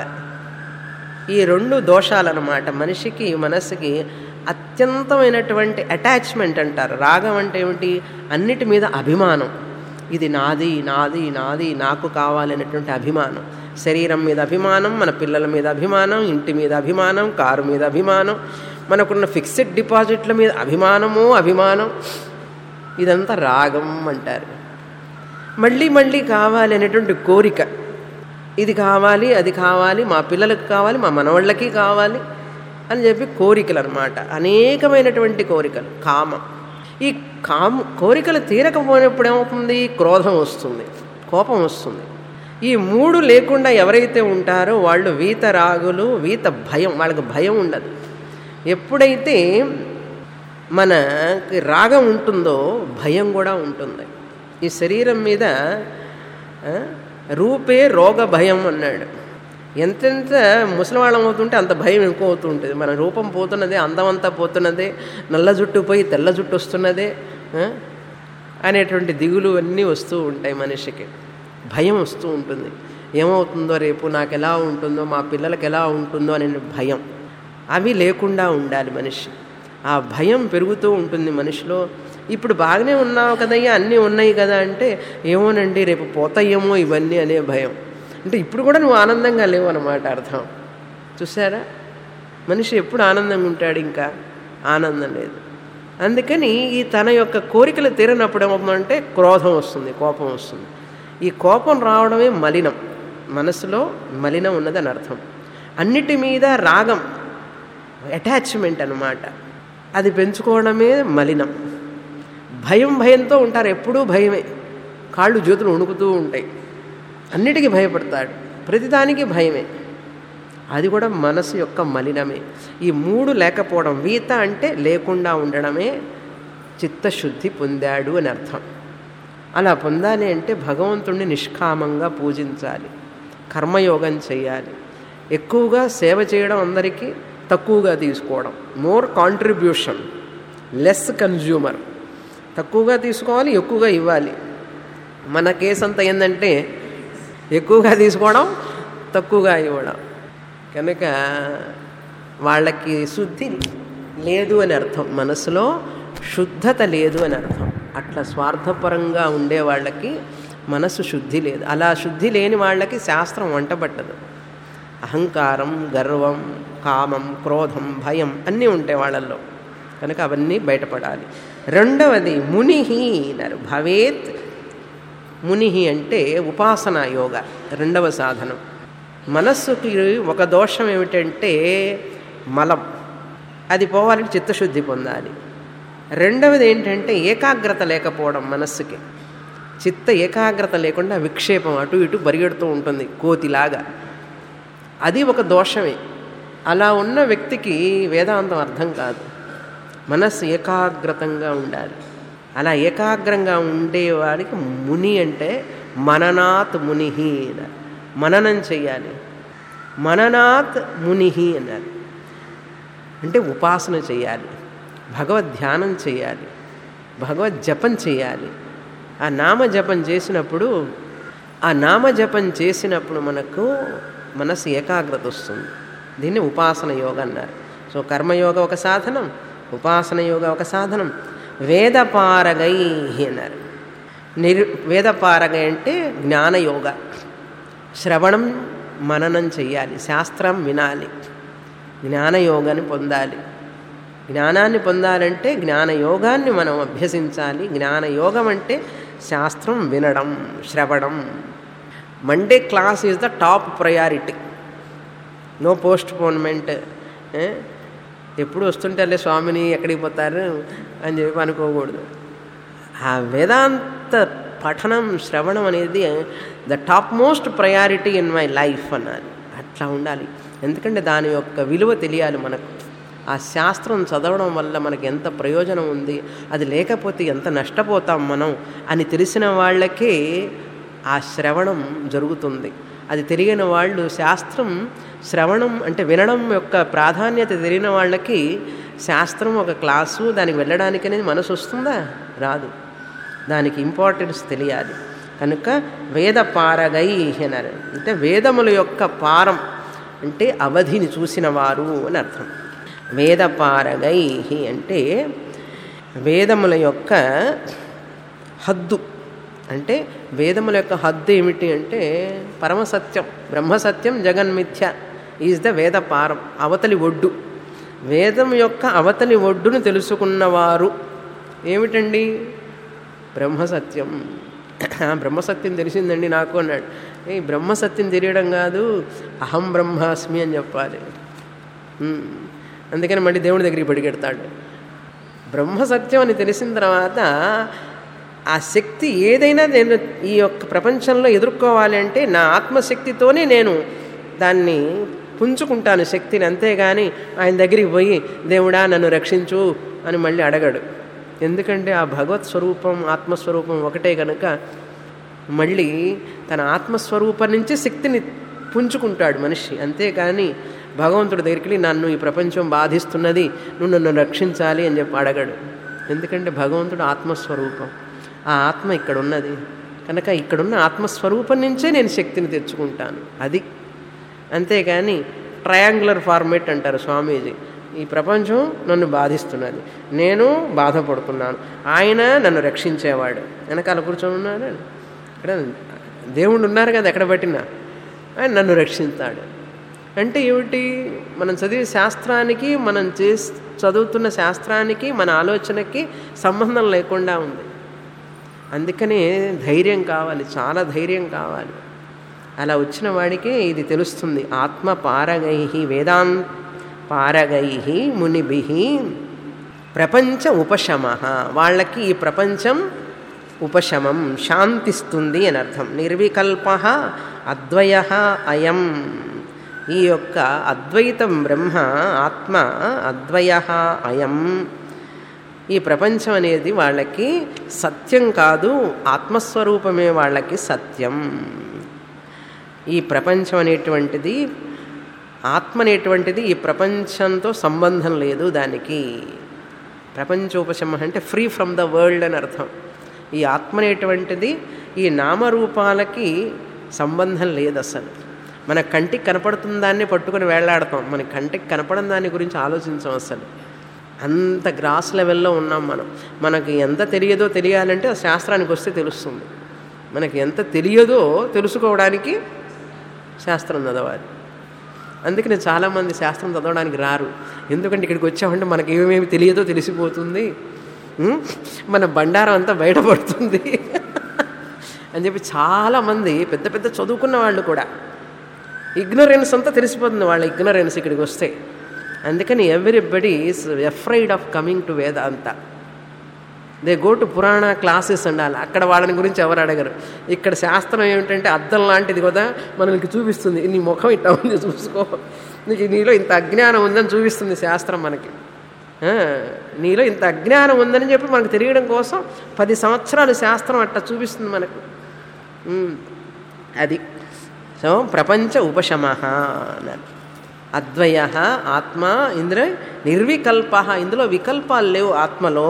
ఈ రెండు దోషాలన్నమాట మనిషికి మనస్సుకి అత్యంతమైనటువంటి అటాచ్మెంట్ అంటారు రాగం అంటే ఏమిటి అన్నిటి మీద అభిమానం ఇది నాది నాది నాది నాకు కావాలనేటువంటి అభిమానం శరీరం మీద అభిమానం మన పిల్లల మీద అభిమానం ఇంటి మీద అభిమానం కారు మీద అభిమానం మనకున్న ఫిక్స్డ్ డిపాజిట్ల మీద అభిమానము అభిమానం ఇదంతా రాగం అంటారు మళ్ళీ మళ్ళీ కావాలి అనేటువంటి కోరిక ఇది కావాలి అది కావాలి మా పిల్లలకు కావాలి మా మనవాళ్ళకి కావాలి అని చెప్పి కోరికలు అనమాట అనేకమైనటువంటి కోరికలు కామం ఈ కామ కోరికలు తీరకపోయినప్పుడు ఏమవుతుంది క్రోధం వస్తుంది కోపం వస్తుంది ఈ మూడు లేకుండా ఎవరైతే ఉంటారో వాళ్ళు వీత రాగులు వీత భయం వాళ్ళకి భయం ఉండదు ఎప్పుడైతే మనకి రాగం ఉంటుందో భయం కూడా ఉంటుంది ఈ శరీరం మీద రూపే రోగ భయం అన్నాడు ఎంతెంత ముసలివాళ్ళం అవుతుంటే అంత భయం ఎక్కువ అవుతూ ఉంటుంది మన రూపం పోతున్నదే అందం అంతా పోతున్నదే నల్ల జుట్టు పోయి తెల్ల జుట్టు వస్తున్నదే అనేటువంటి దిగులు అన్నీ వస్తూ ఉంటాయి మనిషికి భయం వస్తూ ఉంటుంది ఏమవుతుందో రేపు నాకు ఎలా ఉంటుందో మా పిల్లలకి ఎలా ఉంటుందో అనే భయం అవి లేకుండా ఉండాలి మనిషి ఆ భయం పెరుగుతూ ఉంటుంది మనిషిలో ఇప్పుడు బాగానే ఉన్నావు కదయ్యా అన్నీ ఉన్నాయి కదా అంటే ఏమోనండి రేపు పోతాయేమో ఇవన్నీ అనే భయం అంటే ఇప్పుడు కూడా నువ్వు ఆనందంగా లేవు అన్నమాట అర్థం చూసారా మనిషి ఎప్పుడు ఆనందంగా ఉంటాడు ఇంకా ఆనందం లేదు అందుకని ఈ తన యొక్క కోరికలు తీరనప్పుడు ఏమవుతుందంటే క్రోధం వస్తుంది కోపం వస్తుంది ఈ కోపం రావడమే మలినం మనసులో మలినం ఉన్నదని అర్థం అన్నిటి మీద రాగం అటాచ్మెంట్ అన్నమాట అది పెంచుకోవడమే మలినం భయం భయంతో ఉంటారు ఎప్పుడూ భయమే కాళ్ళు చేతులు వణుకుతూ ఉంటాయి అన్నిటికీ భయపడతాడు ప్రతిదానికి భయమే అది కూడా మనసు యొక్క మలినమే ఈ మూడు లేకపోవడం వీత అంటే లేకుండా ఉండడమే చిత్తశుద్ధి పొందాడు అని అర్థం అలా పొందాలి అంటే భగవంతుణ్ణి నిష్కామంగా పూజించాలి కర్మయోగం చేయాలి ఎక్కువగా సేవ చేయడం అందరికీ తక్కువగా తీసుకోవడం మోర్ కాంట్రిబ్యూషన్ లెస్ కన్జ్యూమర్ తక్కువగా తీసుకోవాలి ఎక్కువగా ఇవ్వాలి మన కేసు అంతా ఏంటంటే ఎక్కువగా తీసుకోవడం తక్కువగా ఇవ్వడం కనుక వాళ్ళకి శుద్ధి లేదు అని అర్థం మనసులో శుద్ధత లేదు అని అర్థం అట్లా స్వార్థపరంగా ఉండే వాళ్ళకి మనసు శుద్ధి లేదు అలా శుద్ధి లేని వాళ్ళకి శాస్త్రం వంటబట్టదు అహంకారం గర్వం కామం క్రోధం భయం అన్నీ ఉంటాయి వాళ్ళల్లో కనుక అవన్నీ బయటపడాలి రెండవది మునిహి అన్నారు భవేత్ మునిహి అంటే ఉపాసన యోగ రెండవ సాధనం మనస్సుకి ఒక దోషం ఏమిటంటే మలం అది పోవాలంటే చిత్తశుద్ధి పొందాలి రెండవది ఏంటంటే ఏకాగ్రత లేకపోవడం మనస్సుకి చిత్త ఏకాగ్రత లేకుండా విక్షేపం అటు ఇటు పరిగెడుతూ ఉంటుంది కోతిలాగా అది ఒక దోషమే అలా ఉన్న వ్యక్తికి వేదాంతం అర్థం కాదు మనస్సు ఏకాగ్రతంగా ఉండాలి అలా ఏకాగ్రంగా ఉండేవాడికి ముని అంటే మననాత్ మునిహి అన్నారు మననం చెయ్యాలి మననాత్ మునిహి అన్నారు అంటే ఉపాసన చేయాలి భగవద్ ధ్యానం చేయాలి భగవద్ జపం చేయాలి ఆ నామ జపం చేసినప్పుడు ఆ నామ జపం చేసినప్పుడు మనకు మనసు ఏకాగ్రత వస్తుంది దీన్ని ఉపాసన యోగ అన్నారు సో కర్మయోగ ఒక సాధనం ఉపాసన యోగ ఒక సాధనం వేదపారగై అన్నారు నిర్ వేదపారగై అంటే జ్ఞానయోగ శ్రవణం మననం చెయ్యాలి శాస్త్రం వినాలి జ్ఞానయోగాన్ని పొందాలి జ్ఞానాన్ని పొందాలంటే జ్ఞానయోగాన్ని మనం అభ్యసించాలి జ్ఞానయోగం అంటే శాస్త్రం వినడం శ్రవణం Monday class is the top priority no postponement ఎప్పుడు వస్తుంటారులే స్వామిని ఎక్కడికి పోతారు అని చెప్పి అనుకోకూడదు ఆ వేదాంత పఠనం శ్రవణం అనేది the topmost priority in my life అన్నది అట్లా ఉండాలి ఎందుకంటే దాని యొక్క విలువ తెలియాలి మనకు ఆ శాస్త్రం చదవడం వల్ల మనకి ఎంత ప్రయోజనం ఉంది అది లేకపోతే ఎంత నష్టపోతాం మనం అని తెలిసిన వాళ్ళకే ఆ శ్రవణం జరుగుతుంది అది తెలియని వాళ్ళు శాస్త్రం శ్రవణం అంటే వినడం యొక్క ప్రాధాన్యత తెలియని వాళ్ళకి శాస్త్రం ఒక క్లాసు దానికి వెళ్ళడానికి అనేది మనసు వస్తుందా రాదు దానికి ఇంపార్టెన్స్ తెలియాలి కనుక వేద పారగై అన్నారు అంటే వేదముల యొక్క పారం అంటే అవధిని చూసిన వారు అని అర్థం వేద పారగై అంటే వేదముల యొక్క హద్దు అంటే వేదముల యొక్క హద్దు ఏమిటి అంటే పరమసత్యం బ్రహ్మసత్యం జగన్మిథ్య ఈజ్ ద వేద పారం అవతలి ఒడ్డు వేదం యొక్క అవతలి ఒడ్డును తెలుసుకున్నవారు ఏమిటండి బ్రహ్మసత్యం బ్రహ్మసత్యం తెలిసిందండి నాకు అన్నాడు ఏ బ్రహ్మసత్యం తెలియడం కాదు అహం బ్రహ్మాస్మి అని చెప్పాలి అందుకని మళ్ళీ దేవుడి దగ్గరికి పడిగెడతాడు బ్రహ్మసత్యం అని తెలిసిన తర్వాత ఆ శక్తి ఏదైనా నేను ఈ యొక్క ప్రపంచంలో ఎదుర్కోవాలి అంటే నా ఆత్మశక్తితోనే నేను దాన్ని పుంజుకుంటాను శక్తిని అంతేగాని ఆయన దగ్గరికి పోయి దేవుడా నన్ను రక్షించు అని మళ్ళీ అడగడు ఎందుకంటే ఆ భగవత్ స్వరూపం ఆత్మస్వరూపం ఒకటే కనుక మళ్ళీ తన ఆత్మస్వరూపం నుంచి శక్తిని పుంజుకుంటాడు మనిషి అంతేకాని భగవంతుడి దగ్గరికి వెళ్ళి నన్ను ఈ ప్రపంచం బాధిస్తున్నది నువ్వు నన్ను రక్షించాలి అని చెప్పి అడగడు ఎందుకంటే భగవంతుడు ఆత్మస్వరూపం ఆ ఆత్మ ఇక్కడ ఉన్నది కనుక ఇక్కడున్న ఆత్మస్వరూపం నుంచే నేను శక్తిని తెచ్చుకుంటాను అది అంతేగాని ట్రయాంగులర్ ఫార్మేట్ అంటారు స్వామీజీ ఈ ప్రపంచం నన్ను బాధిస్తున్నది నేను బాధపడుతున్నాను ఆయన నన్ను రక్షించేవాడు వెనకాల కూర్చొని ఉన్నాడు ఇక్కడ దేవుడు ఉన్నారు కదా ఎక్కడ పట్టినా ఆయన నన్ను రక్షిస్తాడు అంటే ఏమిటి మనం చదివే శాస్త్రానికి మనం చేసి చదువుతున్న శాస్త్రానికి మన ఆలోచనకి సంబంధం లేకుండా ఉంది అందుకనే ధైర్యం కావాలి చాలా ధైర్యం కావాలి అలా వచ్చిన వాడికే ఇది తెలుస్తుంది ఆత్మ పారగై వేదాం పారగై మునిభి ప్రపంచ ఉపశమ వాళ్ళకి ఈ ప్రపంచం ఉపశమం శాంతిస్తుంది అని అర్థం నిర్వికల్ప అద్వయ అయం ఈ యొక్క అద్వైతం బ్రహ్మ ఆత్మ అద్వయ అయం ఈ ప్రపంచం అనేది వాళ్ళకి సత్యం కాదు ఆత్మస్వరూపమే వాళ్ళకి సత్యం ఈ ప్రపంచం అనేటువంటిది ఆత్మ అనేటువంటిది ఈ ప్రపంచంతో సంబంధం లేదు దానికి ప్రపంచోపశమ అంటే ఫ్రీ ఫ్రమ్ ద వరల్డ్ అని అర్థం ఈ ఆత్మ అనేటువంటిది ఈ నామరూపాలకి సంబంధం లేదు అసలు మన కంటికి కనపడుతున్న దాన్ని పట్టుకొని వేళ్లాడతాం మన కంటికి కనపడని దాని గురించి ఆలోచించాం అసలు అంత గ్రాస్ లెవెల్లో ఉన్నాం మనం మనకి ఎంత తెలియదో తెలియాలంటే ఆ శాస్త్రానికి వస్తే తెలుస్తుంది మనకి ఎంత తెలియదో తెలుసుకోవడానికి శాస్త్రం చదవాలి అందుకని చాలామంది శాస్త్రం చదవడానికి రారు ఎందుకంటే ఇక్కడికి వచ్చామంటే మనకి ఏమేమి తెలియదో తెలిసిపోతుంది ఉం? మన బండారం అంతా బయటపడుతుంది అని చెప్పి చాలామంది పెద్ద పెద్ద చదువుకున్న వాళ్ళు కూడా ఇగ్నరెన్స్ అంతా తెలిసిపోతుంది వాళ్ళ ఇగ్నరెన్స్ ఇక్కడికి వస్తే అందుకని everybody is afraid of coming to Vedanta they go to Purana classes ఉండాలి అక్కడ వాళ్ళని గురించి ఎవరు అడగరు ఇక్కడ శాస్త్రం ఏమిటంటే అద్దం లాంటిది కదా మనకి చూపిస్తుంది నీ ముఖం ఇట్లా ఉంది చూసుకో నీకు నీలో ఇంత అజ్ఞానం ఉందని చూపిస్తుంది శాస్త్రం మనకి ఆ, నీలో ఇంత అజ్ఞానం ఉందని చెప్పి మనకు తెలియడం కోసం పది సంవత్సరాలు శాస్త్రం అట్లా చూపిస్తుంది మనకు ఉమ్, అది సో ప్రపంచ ఉపశమ అన్నారు అద్వయ ఆత్మ ఇందులో నిర్వికల్ప ఇందులో వికల్పాలు లేవు ఆత్మలో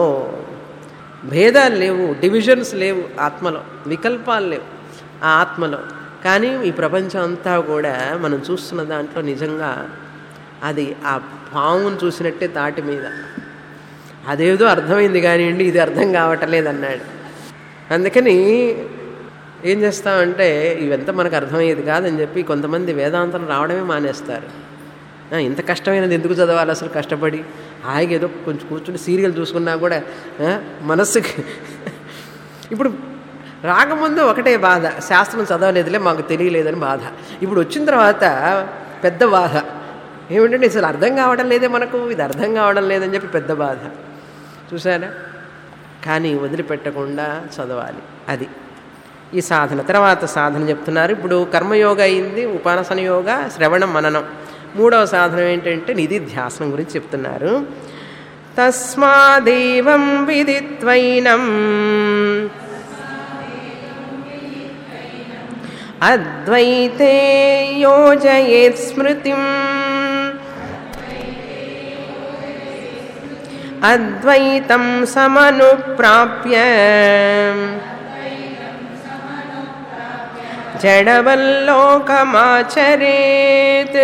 భేదాలు లేవు డివిజన్స్ లేవు ఆత్మలో వికల్పాలు లేవు ఆ ఆత్మలో కానీ ఈ ప్రపంచం అంతా కూడా మనం చూస్తున్న దాంట్లో నిజంగా అది ఆ పామును చూసినట్టే తాటి మీద అదేదో అర్థమైంది కానివ్వండి ఇది అర్థం కావటలేదు అన్నాడు అందుకని ఏం చేస్తామంటే ఇవంతా మనకు అర్థమయ్యేది కాదని చెప్పి కొంతమంది వేదాంతం రావడమే మానేస్తారు ఆ, ఇంత కష్టమైనది ఎందుకు చదవాలి అసలు కష్టపడి హాయిగా ఏదో కొంచెం కూర్చుని సీరియల్ చూసుకున్నా కూడా ఆ, మనస్సుకి ఇప్పుడు రాకముందు ఒకటే బాధ శాస్త్రం చదవలేదులే మాకు తెలియలేదని బాధ ఇప్పుడు వచ్చిన తర్వాత పెద్ద బాధ ఏమిటంటే అసలు అర్థం కావడం లేదే మనకు ఇది అర్థం కావడం లేదని చెప్పి పెద్ద బాధ చూసారా కానీ వదిలిపెట్టకుండా చదవాలి అది ఈ సాధన తర్వాత సాధన చెప్తున్నారు ఇప్పుడు కర్మయోగ అయింది ఉపాసన యోగ శ్రవణం మననం మూడవ సాధన ఏంటంటే నిధి ధ్యాసనం గురించి చెప్తున్నారు తస్మాదేవం విదిత్వైనం అద్వైతే యోజయేత్ స్మృతిం అద్వైతం సమనుప్రాప్య జడవల్లోకమాచరేత్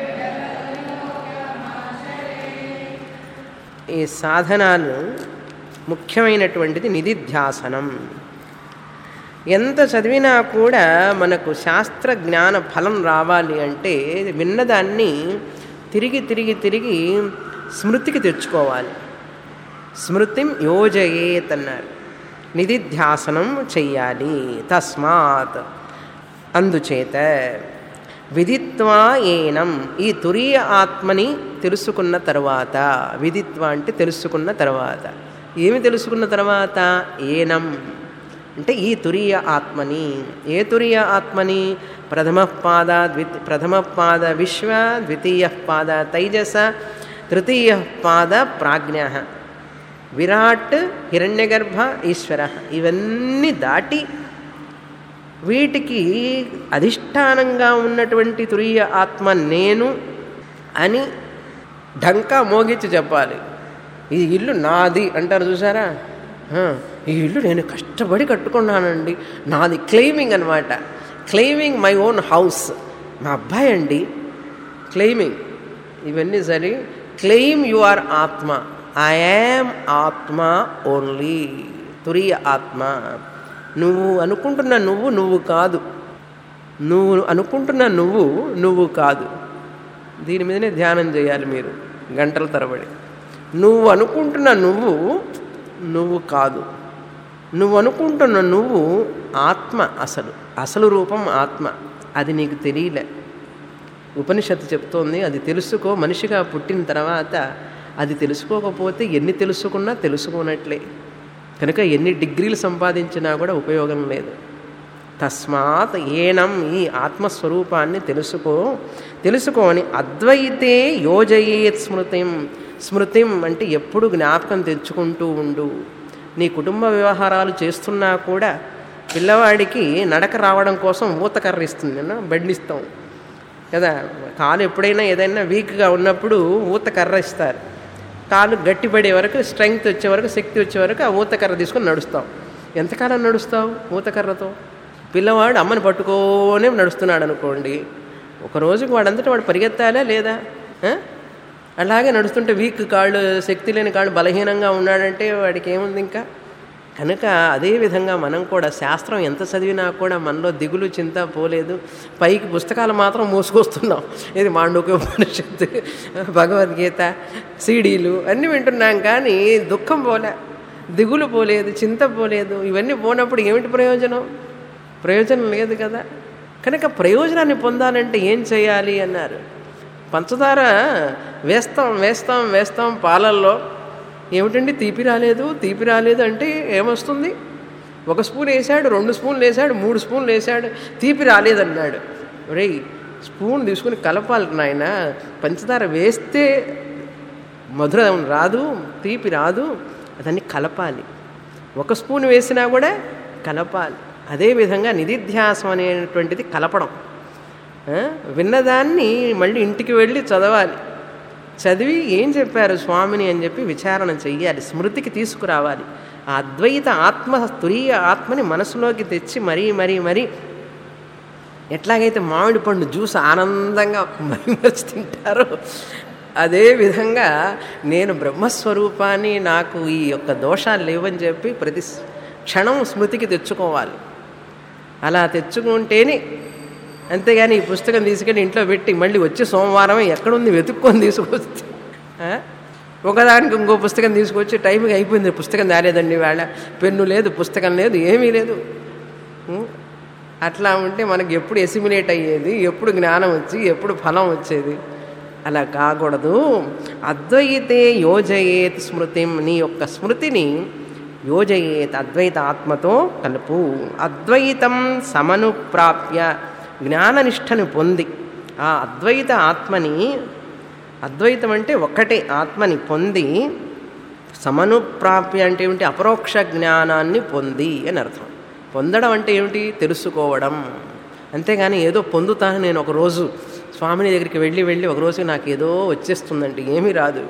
ఈ సాధనాలు ముఖ్యమైనటువంటిది నిధిధ్యాసనం ఎంత చదివినా కూడా మనకు శాస్త్ర జ్ఞాన ఫలం రావాలి అంటే విన్నదాన్ని తిరిగి తిరిగి తిరిగి స్మృతికి తెచ్చుకోవాలి స్మృతిం యోజయేత్ అన్నారు నిధిధ్యాసనం చెయ్యాలి తస్మాత్ అందుచేత విదిత్వా ఏనం ఈ తురీయ ఆత్మని తెలుసుకున్న తర్వాత విదిత్వ అంటే తెలుసుకున్న తర్వాత ఏమి తెలుసుకున్న తర్వాత ఏనం అంటే ఈ తురీయ ఆత్మని ఏ తురీయ ఆత్మని ప్రథమ పాద ద్వి ప్రథమ పాద విశ్వ ద్వితీయ పాద తైజస తృతీయ పాద ప్రాజ్ఞ విరాట్ హిరణ్యగర్భ ఈశ్వర ఇవన్నీ దాటి వీటికి అధిష్టానంగా ఉన్నటువంటి తురీయ ఆత్మ నేను అని ఢంకా మోగించి చెప్పాలి ఈ ఇల్లు నాది అంటారు చూసారా ఆ, ఈ ఇల్లు నేను కష్టపడి కట్టుకున్నానండి నాది క్లెయిమింగ్ అనమాట క్లెయిమింగ్ మై ఓన్ హౌస్ మా అబ్బాయి అండి క్లెయిమింగ్ ఇవన్నీ సరే claim you are atma I am atma only తురియ ఆత్మ నువ్వు అనుకుంటున్న నువ్వు నువ్వు కాదు నువ్వు అనుకుంటున్న నువ్వు నువ్వు కాదు దీని మీదనే ధ్యానం చేయాలి మీరు గంటల తరబడి నువ్వు అనుకుంటున్న నువ్వు నువ్వు కాదు నువ్వు అనుకుంటున్న నువ్వు ఆత్మ అసలు అసలు రూపం ఆత్మ అది నీకు తెలియలే ఉపనిషత్తు చెప్తోంది అది తెలుసుకో మనిషిగా పుట్టిన తర్వాత అది తెలుసుకోకపోతే ఎన్ని తెలుసుకున్నా తెలుసుకోనట్లే కనుక ఎన్ని డిగ్రీలు సంపాదించినా కూడా ఉపయోగం లేదు తస్మాత్ ఏనం ఈ ఆత్మస్వరూపాన్ని తెలుసుకో తెలుసుకొని అద్వైతే యోజయేత్ స్మృతిం స్మృతిం అంటే ఎప్పుడు జ్ఞాపకం తెచ్చుకుంటూ ఉండు నీ కుటుంబ వ్యవహారాలు చేస్తున్నా కూడా పిల్లవాడికి నడక రావడం కోసం ఊతకర్ర ఇస్తుంది బండిస్తాం కదా కాలు ఎప్పుడైనా ఏదైనా వీక్గా ఉన్నప్పుడు ఊత కర్ర ఇస్తారు కాలు గట్టిపడే వరకు స్ట్రెంగ్త్ వచ్చే వరకు శక్తి వచ్చే వరకు ఆ ఊతకర్ర తీసుకొని నడుస్తాం ఎంతకాలం నడుస్తావు ఊతకర్రతో పిల్లవాడు అమ్మని పట్టుకోనే నడుస్తున్నాడు అనుకోండి ఒక రోజుకి వాడంతటా వాడు పరిగెత్తాలా లేదా ఆ? అలాగే నడుస్తుంటే వీక్ కాళ్ళు శక్తి లేని కాళ్ళు బలహీనంగా ఉన్నాడంటే వాడికి ఏముంది ఇంకా కనుక అదే విధంగా మనం కూడా శాస్త్రం ఎంత చదివినా కూడా మనలో దిగులు చింత పోలేదు పైకి పుస్తకాలు మాత్రం మోసుకొస్తున్నాం ఇది మాండూక్య ఉపనిషత్తు భగవద్గీత సీడీలు అన్నీ వింటున్నాం కానీ దుఃఖం పోలే దిగులు పోలేదు చింత పోలేదు ఇవన్నీ పోనప్పుడు ఏమిటి ప్రయోజనం ప్రయోజనం లేదు కదా కనుక ప్రయోజనాన్ని పొందాలంటే ఏం చేయాలి అన్నారు పంచదార వేస్తాం వేస్తాం వేస్తాం పాలల్లో ఏమిటండి తీపి రాలేదు తీపి రాలేదు అంటే ఏమొస్తుంది ఒక స్పూన్ వేసాడు రెండు స్పూన్లు వేసాడు మూడు స్పూన్లు వేసాడు తీపి రాలేదన్నాడు ఒరేయ్ స్పూన్ తీసుకుని కలపాలి నాయన పంచదార వేస్తే మధురం రాదు తీపి రాదు దాన్ని కలపాలి ఒక స్పూన్ వేసినా కూడా కలపాలి అదేవిధంగా నిధిధ్యాసం అనేటువంటిది కలపడం ఆ? విన్నదాన్ని మళ్ళీ ఇంటికి వెళ్ళి చదవాలి చదివి ఏం చెప్పారు స్వామిని అని చెప్పి విచారణ చెయ్యాలి స్మృతికి తీసుకురావాలి ఆ అద్వైత ఆత్మ తురీయ ఆత్మని మనసులోకి తెచ్చి మరీ మరీ మరీ ఎట్లాగైతే మామిడి పండు జ్యూస్ ఆనందంగా మరీ మరిచి తింటారో అదే విధంగా నేను బ్రహ్మస్వరూపాన్ని నాకు ఈ యొక్క దోషాలు లేవని చెప్పి ప్రతి క్షణం స్మృతికి తెచ్చుకోవాలి అలా తెచ్చుకుంటేనే అంతేగాని ఈ పుస్తకం తీసుకెళ్ళి ఇంట్లో పెట్టి మళ్ళీ వచ్చి సోమవారం ఎక్కడుంది వెతుక్కొని తీసుకొస్తే ఆ? ఒకదానికి ఇంకో పుస్తకం తీసుకొచ్చి టైంకి అయిపోయింది పుస్తకం రాలేదండి వేళ పెన్ను లేదు పుస్తకం లేదు ఏమీ లేదు ఉం? అట్లా ఉంటే మనకి ఎప్పుడు ఎసిమిలేట్ అయ్యేది ఎప్పుడు జ్ఞానం వచ్చి ఎప్పుడు ఫలం వచ్చేది అలా కాకూడదు అద్వైతే యోజయేత్ స్మృతిం నీ యొక్క స్మృతిని యోజయేత్ అద్వైత ఆత్మతో కలుపు అద్వైతం సమనుప్రాప్య జ్ఞాననిష్టను పొంది ఆ అద్వైత ఆత్మని అద్వైతం అంటే ఒక్కటే ఆత్మని పొంది సమనుప్రాప్య అంటే ఏమిటి అపరోక్ష జ్ఞానాన్ని పొంది అని అర్థం పొందడం అంటే ఏమిటి తెలుసుకోవడం అంతేగాని ఏదో పొందుతాను నేను ఒకరోజు స్వామిని దగ్గరికి వెళ్ళి వెళ్ళి ఒకరోజు నాకు ఏదో వచ్చేస్తుందంటే ఏమీ రాదు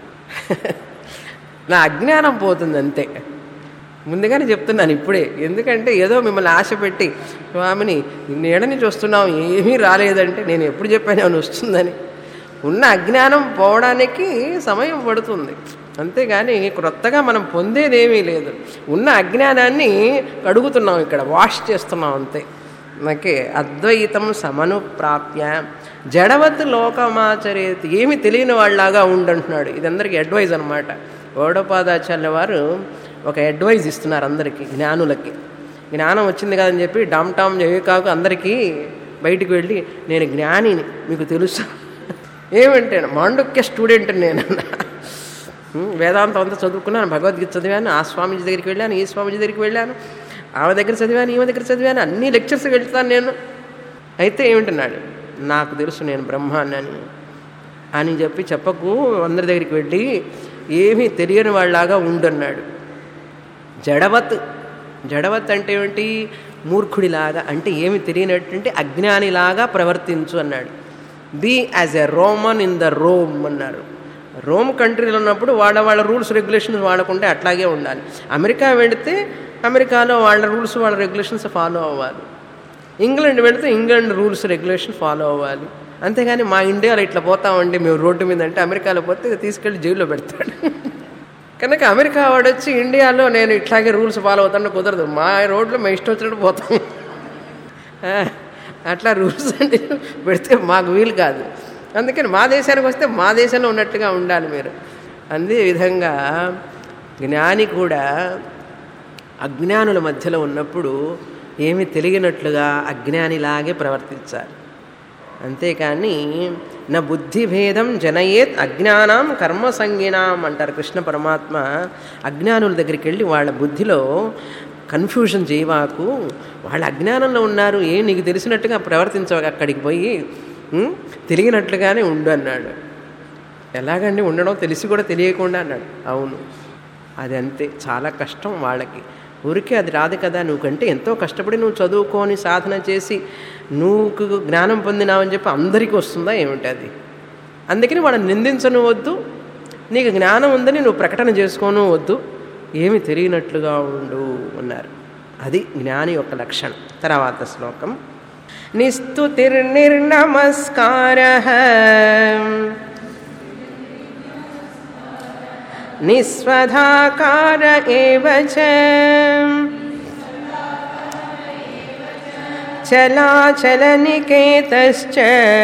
నా అజ్ఞానం పోతుంది అంతే ముందుగానే చెప్తున్నాను ఇప్పుడే ఎందుకంటే ఏదో మిమ్మల్ని ఆశ పెట్టి స్వామిని నీడని చూస్తున్నాం ఏమీ రాలేదంటే నేను ఎప్పుడు చెప్పాను అని వస్తుందని ఉన్న అజ్ఞానం పోవడానికి సమయం పడుతుంది అంతేగాని క్రొత్తగా మనం పొందేదేమీ లేదు ఉన్న అజ్ఞానాన్ని కడుగుతున్నాం ఇక్కడ వాష్ చేస్తున్నాం అంతే నాకే అద్వైతం సమనుప్రాప్య జడవత్ లోకమాచరేతి ఏమి తెలియని వాళ్ళలాగా ఉండంటున్నాడు ఇది అందరికీ అడ్వైజ్ అనమాట గౌడపాదాచార్య వారు ఒక అడ్వైజ్ ఇస్తున్నారు అందరికీ జ్ఞానులకి జ్ఞానం వచ్చింది కదని చెప్పి డామ్ టామ్ కాకు అందరికీ బయటికి వెళ్ళి నేను జ్ఞానిని మీకు తెలుసా ఏమంటే మాండుక్య స్టూడెంట్ నేను ఉం, వేదాంతం అంతా చదువుకున్నాను భగవద్గీత చదివాను ఆ స్వామీజీ దగ్గరికి వెళ్ళాను ఈ స్వామీజీ దగ్గరికి వెళ్ళాను ఆమె దగ్గర చదివాను ఈమె దగ్గర చదివాను అన్ని లెక్చర్స్కి వెళ్తాను నేను అయితే ఏమిటన్నాడు నాకు తెలుసు నేను బ్రహ్మాన్ని అని అని చెప్పి చెప్పకు అందరి దగ్గరికి వెళ్ళి ఏమీ తెలియని వాళ్ళలాగా ఉండన్నాడు జడవత్ జడవత్ అంటే ఏమిటి మూర్ఖుడిలాగా అంటే ఏమి తెలియనటువంటి అజ్ఞానిలాగా ప్రవర్తించు అన్నాడు be as a Roman in the Rome అన్నారు రోమ్ కంట్రీలో ఉన్నప్పుడు వాళ్ళ వాళ్ళ రూల్స్ రెగ్యులేషన్స్ వాడకుంటే అట్లాగే ఉండాలి అమెరికా వెళితే అమెరికాలో వాళ్ళ రూల్స్ వాళ్ళ రెగ్యులేషన్స్ ఫాలో అవ్వాలి ఇంగ్లాండ్ వెళితే ఇంగ్లాండ్ రూల్స్ రెగ్యులేషన్ ఫాలో అవ్వాలి అంతేగాని మా ఇండియాలో ఇట్లా పోతామండి మేము రోడ్డు మీద అంటే అమెరికాలో పోతే తీసుకెళ్ళి జైల్లో పెడతాడు కనుక అమెరికా వాడు వచ్చి ఇండియాలో నేను ఇట్లాగే రూల్స్ ఫాలో అవుతాను కుదరదు మా రోడ్లో మేము ఇష్టం వచ్చినట్టు పోతాం ఆ, అట్లా రూల్స్ అంటే పెడితే మాకు వీలు కాదు అందుకని మా దేశానికి వస్తే మా దేశంలో ఉన్నట్టుగా ఉండాలి మీరు అదే విధంగా జ్ఞాని కూడా అజ్ఞానుల మధ్యలో ఉన్నప్పుడు ఏమి తెలియనట్లుగా అజ్ఞానిలాగే ప్రవర్తించాలి అంతేకాని నా బుద్ధిభేదం జనయేత్ అజ్ఞానం కర్మ సంజ్ఞానం అంటారు కృష్ణ పరమాత్మ అజ్ఞానుల దగ్గరికి వెళ్ళి వాళ్ళ బుద్ధిలో కన్ఫ్యూజన్ చేయవాకు వాళ్ళ అజ్ఞానంలో ఉన్నారు ఏ నీకు తెలిసినట్టుగా ప్రవర్తించవు అక్కడికి పోయి ఉం? తెలియనట్లుగానే ఉండు అన్నాడు ఎలాగండి ఉండడం తెలిసి కూడా తెలియకుండా అన్నాడు అవును అది అంతే చాలా కష్టం వాళ్ళకి ఊరికే అది రాదు కదా నువ్వుకంటే ఎంతో కష్టపడి నువ్వు చదువుకొని సాధన చేసి నువ్వు జ్ఞానం పొందినావని చెప్పి అందరికీ వస్తుందా ఏమిటి అది అందుకని వాళ్ళని నిందించను వద్దు నీకు జ్ఞానం ఉందని నువ్వు ప్రకటన చేసుకోను వద్దు ఏమి తెలియనట్లుగా ఉండు అన్నారు అది జ్ఞాని యొక్క లక్షణం తర్వాత శ్లోకం నిస్తుతిర్నిర్నమస్కార నిస్వధాకార ఏవ చ చలాచలనికేతశ్చ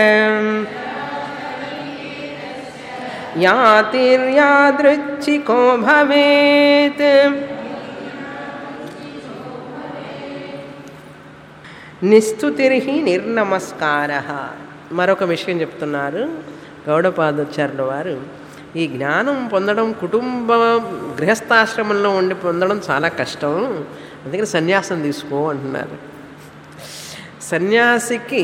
యాతిర్యాదృచ్చికో భవేత్ నిస్తుతిర్హి నిర్నమస్కార మరొక విషయం చెప్తున్నారు గౌడపాదాచార్యుల వారు ఈ జ్ఞానం పొందడం కుటుంబ గృహస్థాశ్రమంలో ఉండి పొందడం చాలా కష్టం అందుకని సన్యాసం తీసుకో అంటున్నారు సన్యాసికి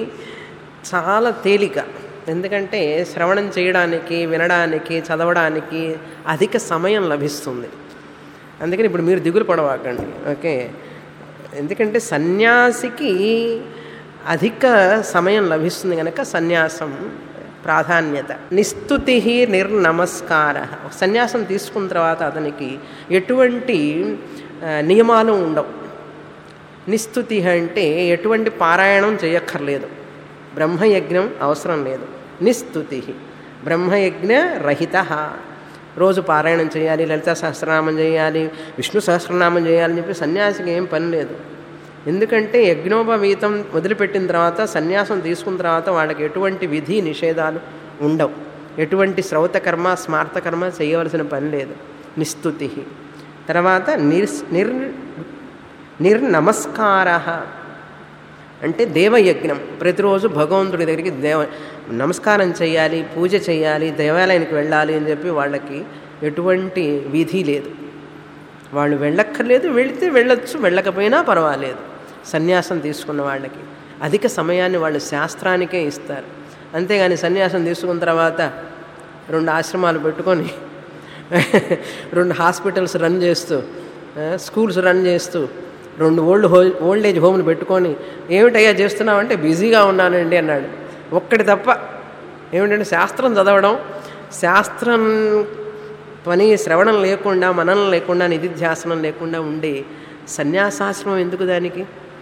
చాలా తేలిక ఎందుకంటే శ్రవణం చేయడానికి వినడానికి చదవడానికి అధిక సమయం లభిస్తుంది అందుకని ఇప్పుడు మీరు దిగులు పడవాకండి ఓకే ఎందుకంటే సన్యాసికి అధిక సమయం లభిస్తుంది కనుక సన్యాసం ప్రాధాన్యత నిస్తుతి నిర్నమస్కార సన్యాసం తీసుకున్న తర్వాత అతనికి ఎటువంటి ఆ, నియమాలు ఉండవు నిస్తుతి అంటే ఎటువంటి పారాయణం చేయక్కర్లేదు బ్రహ్మయజ్ఞం అవసరం లేదు నిస్తుతి బ్రహ్మయజ్ఞ రహిత రోజు పారాయణం చేయాలి లలిత సహస్రనామం చేయాలి విష్ణు సహస్రనామం చేయాలని చెప్పి సన్యాసికి ఏం పని లేదు ఎందుకంటే యజ్ఞోపవీతం వదిలిపెట్టిన తర్వాత సన్యాసం తీసుకున్న తర్వాత వాళ్ళకి ఎటువంటి విధి నిషేధాలు ఉండవు ఎటువంటి శ్రౌతకర్మ స్మార్తకర్మ చేయవలసిన పని లేదు నిస్తుతి తర్వాత నిర్ నిర్ నిర్నమస్కార అంటే దేవయజ్ఞం ప్రతిరోజు భగవంతుడి దగ్గరికి దేవ నమస్కారం చేయాలి పూజ చేయాలి దేవాలయానికి వెళ్ళాలి అని చెప్పి వాళ్ళకి ఎటువంటి విధి లేదు వాళ్ళు వెళ్ళక్కర్లేదు వెళితే వెళ్ళొచ్చు వెళ్ళకపోయినా పర్వాలేదు సన్యాసం తీసుకున్న వాళ్ళకి అధిక సమయాన్ని వాళ్ళు శాస్త్రానికే ఇస్తారు అంతేగాని సన్యాసం తీసుకున్న తర్వాత రెండు ఆశ్రమాలు పెట్టుకొని రెండు హాస్పిటల్స్ రన్ చేస్తూ ఆ, స్కూల్స్ రన్ చేస్తూ రెండు ఓల్డ్ హో ఓల్డ్ ఏజ్ హోమ్లు పెట్టుకొని ఏమిటయ్యా చేస్తున్నావంటే బిజీగా ఉన్నానండి అన్నాడు ఒక్కటి తప్ప ఏమిటంటే శాస్త్రం చదవడం శాస్త్రం పని శ్రవణం లేకుండా మననం లేకుండా నిధిధ్యాసనం లేకుండా ఉండే సన్యాసాశ్రమం ఎందుకు దానికి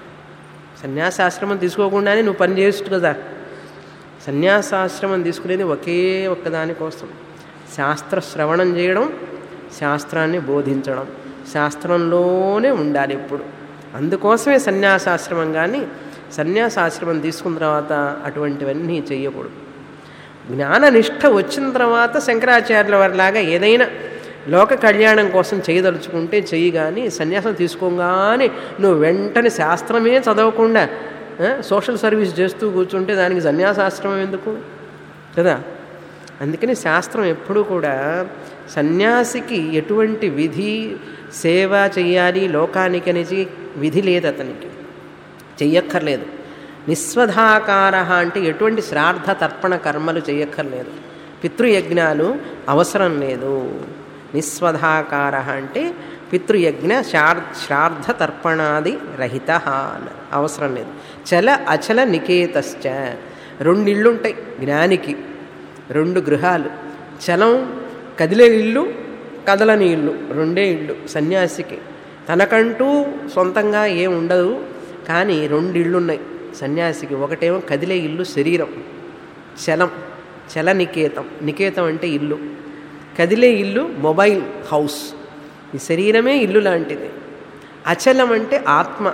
సన్యాసాశ్రమం తీసుకోకుండానే నువ్వు పని చేయొచ్చు కదా సన్యాసాశ్రమం తీసుకునేది ఒకే ఒక్కదాని కోసం శాస్త్ర శ్రవణం చేయడం శాస్త్రాన్ని బోధించడం శాస్త్రంలోనే ఉండాలి ఎప్పుడు అందుకోసమే సన్యాసాశ్రమం కానీ సన్యాసాశ్రమం తీసుకున్న తర్వాత అటువంటివన్నీ చేయకూడదు జ్ఞాననిష్ట వచ్చిన తర్వాత శంకరాచార్యుల వారిలాగా ఏదైనా లోక కళ్యాణం కోసం చేయదలుచుకుంటే చెయ్యి కానీ సన్యాసం తీసుకోగానే నువ్వు వెంటనే శాస్త్రమే చదవకుండా ఆ, సోషల్ సర్వీస్ చేస్తూ కూర్చుంటే దానికి సన్యాసాశ్రమం ఎందుకు కదా అందుకని శాస్త్రం ఎప్పుడూ కూడా సన్యాసికి ఎటువంటి విధి సేవ చెయ్యాలి లోకానికి అనేది విధి లేదు అతనికి చెయ్యక్కర్లేదు నిస్వధాకార అంటే ఎటువంటి శ్రాద్ధ తర్పణ కర్మలు చేయక్కర్లేదు పితృయజ్ఞాలు అవసరం లేదు నిస్వధాకార అంటే పితృయజ్ఞ శార్ శ్రాద్ధ తర్పణాది రహిత అన్నారు. అవసరం లేదు చల అచల నికేతశ్చ రెండు ఇళ్ళుంటాయి జ్ఞానికి రెండు గృహాలు చలం కదిలే ఇల్లు కదలని ఇల్లు రెండే ఇల్లు సన్యాసికి తనకంటూ సొంతంగా ఏం ఉండదు కానీ రెండు ఇళ్ళు ఉన్నాయి సన్యాసికి ఒకటేమో కదిలే ఇల్లు శరీరం చలం చల నికేతం నికేతం అంటే ఇల్లు కదిలే ఇల్లు మొబైల్ హౌస్ ఈ శరీరమే ఇల్లు లాంటిది అచలం అంటే ఆత్మ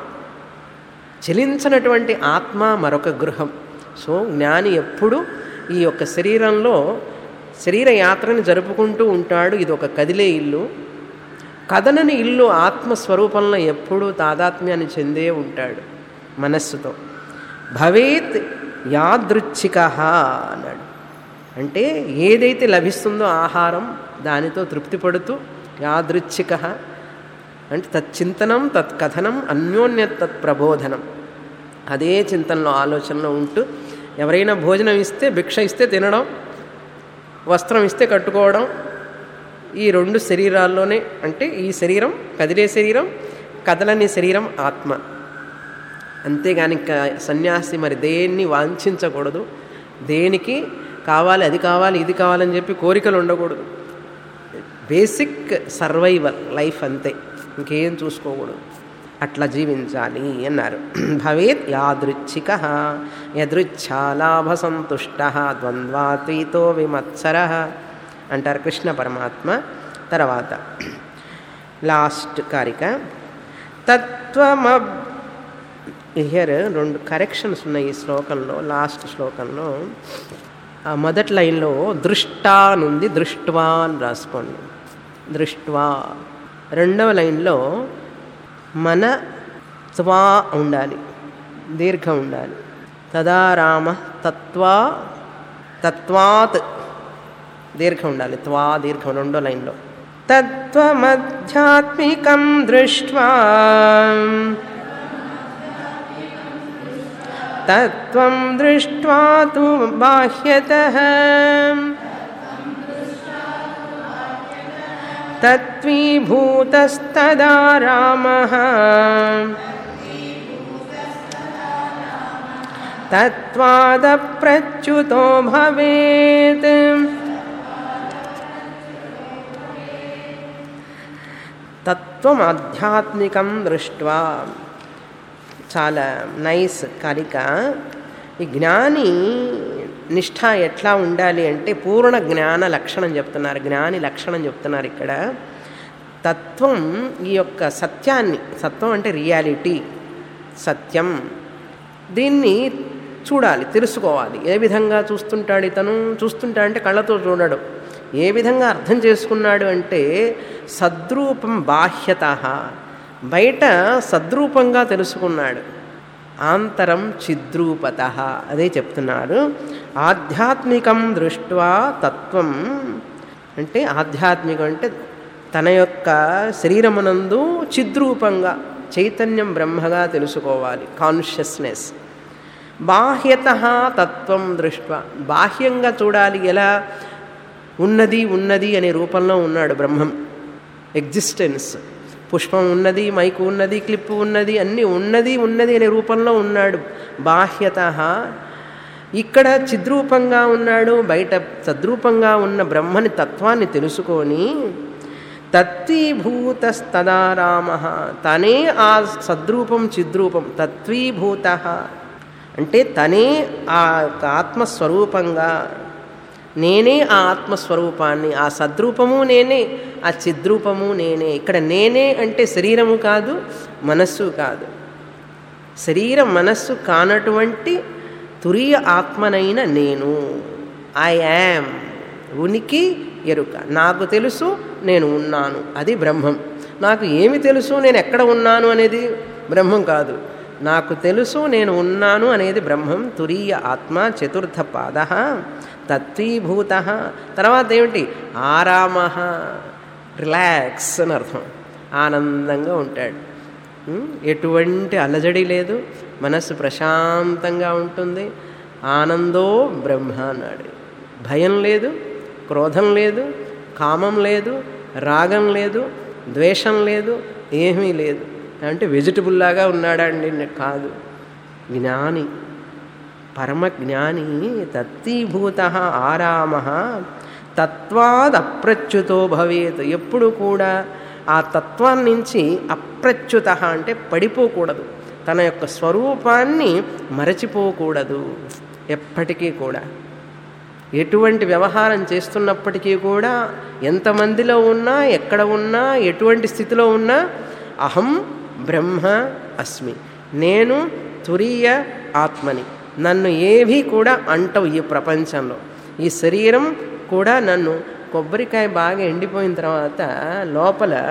చలించినటువంటి ఆత్మ మరొక గృహం సో జ్ఞాని ఎప్పుడు ఈ యొక్క శరీరంలో శరీర యాత్రని జరుపుకుంటూ ఉంటాడు ఇది ఒక కదిలే ఇల్లు కథనని ఇల్లు ఆత్మస్వరూపంలో ఎప్పుడూ తాదాత్మ్యాన్ని చెందే ఉంటాడు మనస్సుతో భవేత్ యాదృచ్ఛిక అన్నాడు అంటే ఏదైతే లభిస్తుందో ఆహారం దానితో తృప్తి పడుతూ యాదృచ్ఛిక అంటే తచ్చింతనం తత్కథనం అన్యోన్య తత్ ప్రబోధనం అదే చింతనలో ఆలోచనలో ఉంటూ ఎవరైనా భోజనం ఇస్తే భిక్ష ఇస్తే తినడం వస్త్రం ఇస్తే కట్టుకోవడం ఈ రెండు శరీరాల్లోనే అంటే ఈ శరీరం కదిలే శరీరం కదలని శరీరం ఆత్మ అంతేగాని క- సన్యాసి మరి దేన్ని వాంఛించకూడదు దేనికి కావాలి అది కావాలి ఇది కావాలని చెప్పి కోరికలు ఉండకూడదు బేసిక్ సర్వైవల్ లైఫ్ అంతే ఇంకేం చూసుకోకూడదు అట్లా జీవించాలి అన్నారు భవేత్ యాదృచ్ఛిక యదృచ్ఛాలాభ సంతుష్ట ద్వంద్వాతీతో విమత్సర అంటారు కృష్ణ పరమాత్మ తర్వాత లాస్ట్ కారిక తత్వమ హియర్ రెండు కరెక్షన్స్ ఉన్నాయి ఈ శ్లోకంలో లాస్ట్ శ్లోకంలో ఆ మొదటి లైన్లో దృష్టా నుండి దృష్ట్వా అని రాసుకోండి దృష్ట్వా రెండవ లైన్లో మన త్వా ఉండాలి దీర్ఘం ఉండాలి తదా రామ తత్వా తత్వాత్ దీర్ఘం ఉండాలి త్వా దీర్ఘం రెండో లైన్లో తత్వమధ్యాత్మికం దృష్ట్వా తత్వం దృష్ట్వా తు బాహ్యతః తత్వీభూతస్తదా రామः తత్వాదప్రచ్యుతో భవేత్ తత్వం ఆధ్యాత్మికం దృష్ట్వా చాలా నైస్ కారిక ఈ జ్ఞాని నిష్ఠ ఎట్లా ఉండాలి అంటే పూర్ణ జ్ఞాన లక్షణం చెప్తున్నారు జ్ఞాని లక్షణం చెప్తున్నారు ఇక్కడ తత్వం ఈ యొక్క సత్యాన్ని సత్వం అంటే రియాలిటీ సత్యం దీన్ని చూడాలి తెలుసుకోవాలి ఏ విధంగా చూస్తుంటాడు ఇతను చూస్తుంటా అంటే కళ్ళతో చూడడు ఏ విధంగా అర్థం చేసుకున్నాడు అంటే సద్రూపం బాహ్యత బయట సద్రూపంగా తెలుసుకున్నాడు ఆంతరం చిద్రూపత అదే చెప్తున్నారు ఆధ్యాత్మికం దృష్ట్వా తత్వం అంటే ఆధ్యాత్మికం అంటే తన యొక్క శరీరమునందు చిద్రూపంగా చైతన్యం బ్రహ్మగా తెలుసుకోవాలి కాన్షియస్నెస్ బాహ్యత తత్వం దృష్ట్వా బాహ్యంగా చూడాలి ఎలా ఉన్నది ఉన్నది అనే రూపంలో ఉన్నాడు బ్రహ్మం ఎగ్జిస్టెన్స్ పుష్పం ఉన్నది మైకు ఉన్నది క్లిప్ ఉన్నది అన్నీ ఉన్నది ఉన్నది అనే రూపంలో ఉన్నాడు బాహ్యత ఇక్కడ చిద్రూపంగా ఉన్నాడు బయట సద్రూపంగా ఉన్న బ్రహ్మని తత్వాన్ని తెలుసుకొని తత్వీభూతస్తదా రామ తనే ఆ సద్రూపం చిద్రూపం తత్వీభూత అంటే తనే ఆ యొక్క ఆత్మస్వరూపంగా నేనే ఆ ఆత్మస్వరూపాన్ని ఆ సద్రూపము నేనే ఆ చిద్రూపము నేనే ఇక్కడ నేనే అంటే శరీరము కాదు మనస్సు కాదు శరీరం మనస్సు కానటువంటి తురియ ఆత్మనైన నేను ఐ యామ్ ఉనికి ఎరుక నాకు తెలుసు నేను ఉన్నాను అది బ్రహ్మం నాకు ఏమి తెలుసు నేను ఎక్కడ ఉన్నాను అనేది బ్రహ్మం కాదు నాకు తెలుసు నేను ఉన్నాను అనేది బ్రహ్మం తురీయ ఆత్మ చతుర్థ పాద తత్వీభూత తర్వాత ఏమిటి ఆరామ రిలాక్స్ అని అర్థం ఆనందంగా ఉంటాడు ఉం? ఎటువంటి అలజడి లేదు మనస్సు ప్రశాంతంగా ఉంటుంది ఆనందో బ్రహ్మ అన్నాడు భయం లేదు క్రోధం లేదు కామం లేదు రాగం లేదు ద్వేషం లేదు ఏమీ లేదు అంటే వెజిటబుల్ లాగా ఉన్నాడండి కాదు జ్ఞాని పరమ జ్ఞాని తత్తీభూత ఆరామ తత్వాద్ అప్రచ్యుతో భవేత్ ఎప్పుడు కూడా ఆ తత్వాన్ని నుంచి అప్రచ్యుత అంటే పడిపోకూడదు తన యొక్క స్వరూపాన్ని మరచిపోకూడదు ఎప్పటికీ కూడా ఎటువంటి వ్యవహారం చేస్తున్నప్పటికీ కూడా ఎంతమందిలో ఉన్నా ఎక్కడ ఉన్నా ఎటువంటి స్థితిలో ఉన్నా అహం బ్రహ్మ అస్మి నేను తురీయ ఆత్మని నన్ను ఏవి కూడా అంటవు ఈ ప్రపంచంలో ఈ శరీరం కూడా నన్ను కొబ్బరికాయ బాగా ఎండిపోయిన తర్వాత లోపల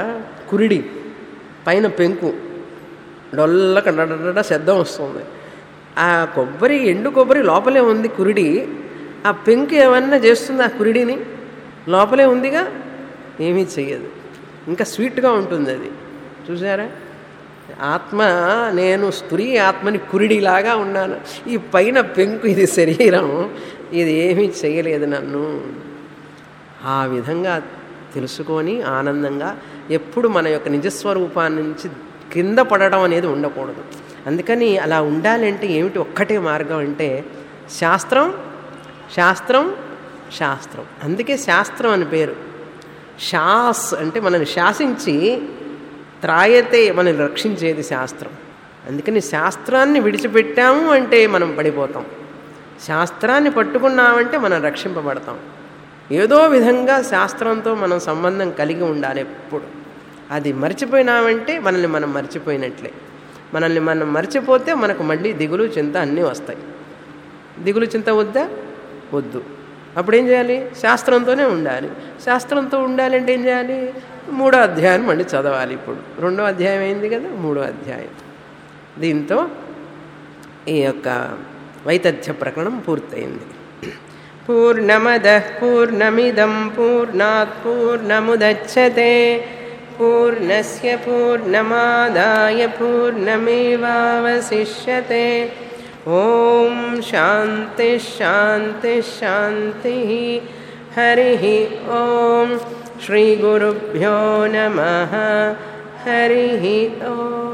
కురిడి పైన పెంకు డొల్లక డడ శబ్దం వస్తుంది ఆ కొబ్బరి ఎండు కొబ్బరి లోపలే ఉంది కురిడి ఆ పెంకు ఏమన్నా చేస్తుంది ఆ కురిడిని లోపలే ఉందిగా ఏమీ చెయ్యదు ఇంకా స్వీట్గా ఉంటుంది అది చూసారా ఆత్మ నేను స్త్రీ ఆత్మని కురిడిలాగా ఉన్నాను ఈ పైన పెంకు ఇది శరీరం ఇది ఏమీ చేయలేదు నన్ను ఆ విధంగా తెలుసుకొని ఆనందంగా ఎప్పుడు మన యొక్క నిజస్వరూపాన్ని నుంచి కింద పడడం అనేది ఉండకూడదు అందుకని అలా ఉండాలంటే ఏమిటి ఒక్కటే మార్గం అంటే శాస్త్రం శాస్త్రం శాస్త్రం అందుకే శాస్త్రం అని పేరు శాస్ అంటే మనల్ని శాసించి త్రాయతే మనల్ని రక్షించేది శాస్త్రం అందుకని శాస్త్రాన్ని విడిచిపెట్టాము అంటే మనం పడిపోతాం శాస్త్రాన్ని పట్టుకున్నామంటే మనం రక్షింపబడతాం ఏదో విధంగా శాస్త్రంతో మనం సంబంధం కలిగి ఉండాలి ఎప్పుడు అది మర్చిపోయినామంటే మనల్ని మనం మర్చిపోయినట్లే మనల్ని మనం మర్చిపోతే మనకు మళ్ళీ దిగులు చింత అన్నీ వస్తాయి దిగులు చింత వద్దా వద్దు అప్పుడు ఏం చేయాలి శాస్త్రంతోనే ఉండాలి శాస్త్రంతో ఉండాలంటే ఏం చేయాలి మూడో అధ్యాయం మళ్ళీ చదవాలి ఇప్పుడు రెండో అధ్యాయం అయింది కదా మూడో అధ్యాయం దీంతో ఈ యొక్క వైతథ్య ప్రకరణం పూర్తయింది పూర్ణమద పూర్ణమిదం పూర్ణాత్ పూర్ణముదచ్చతే పూర్ణస్య పూర్ణమాదాయ పూర్ణమేవావశిష్యతే ఓం శాంతి శాంతి శాంతి హరి ఓం శ్రీగురుభ్యో నమ హరి ఓం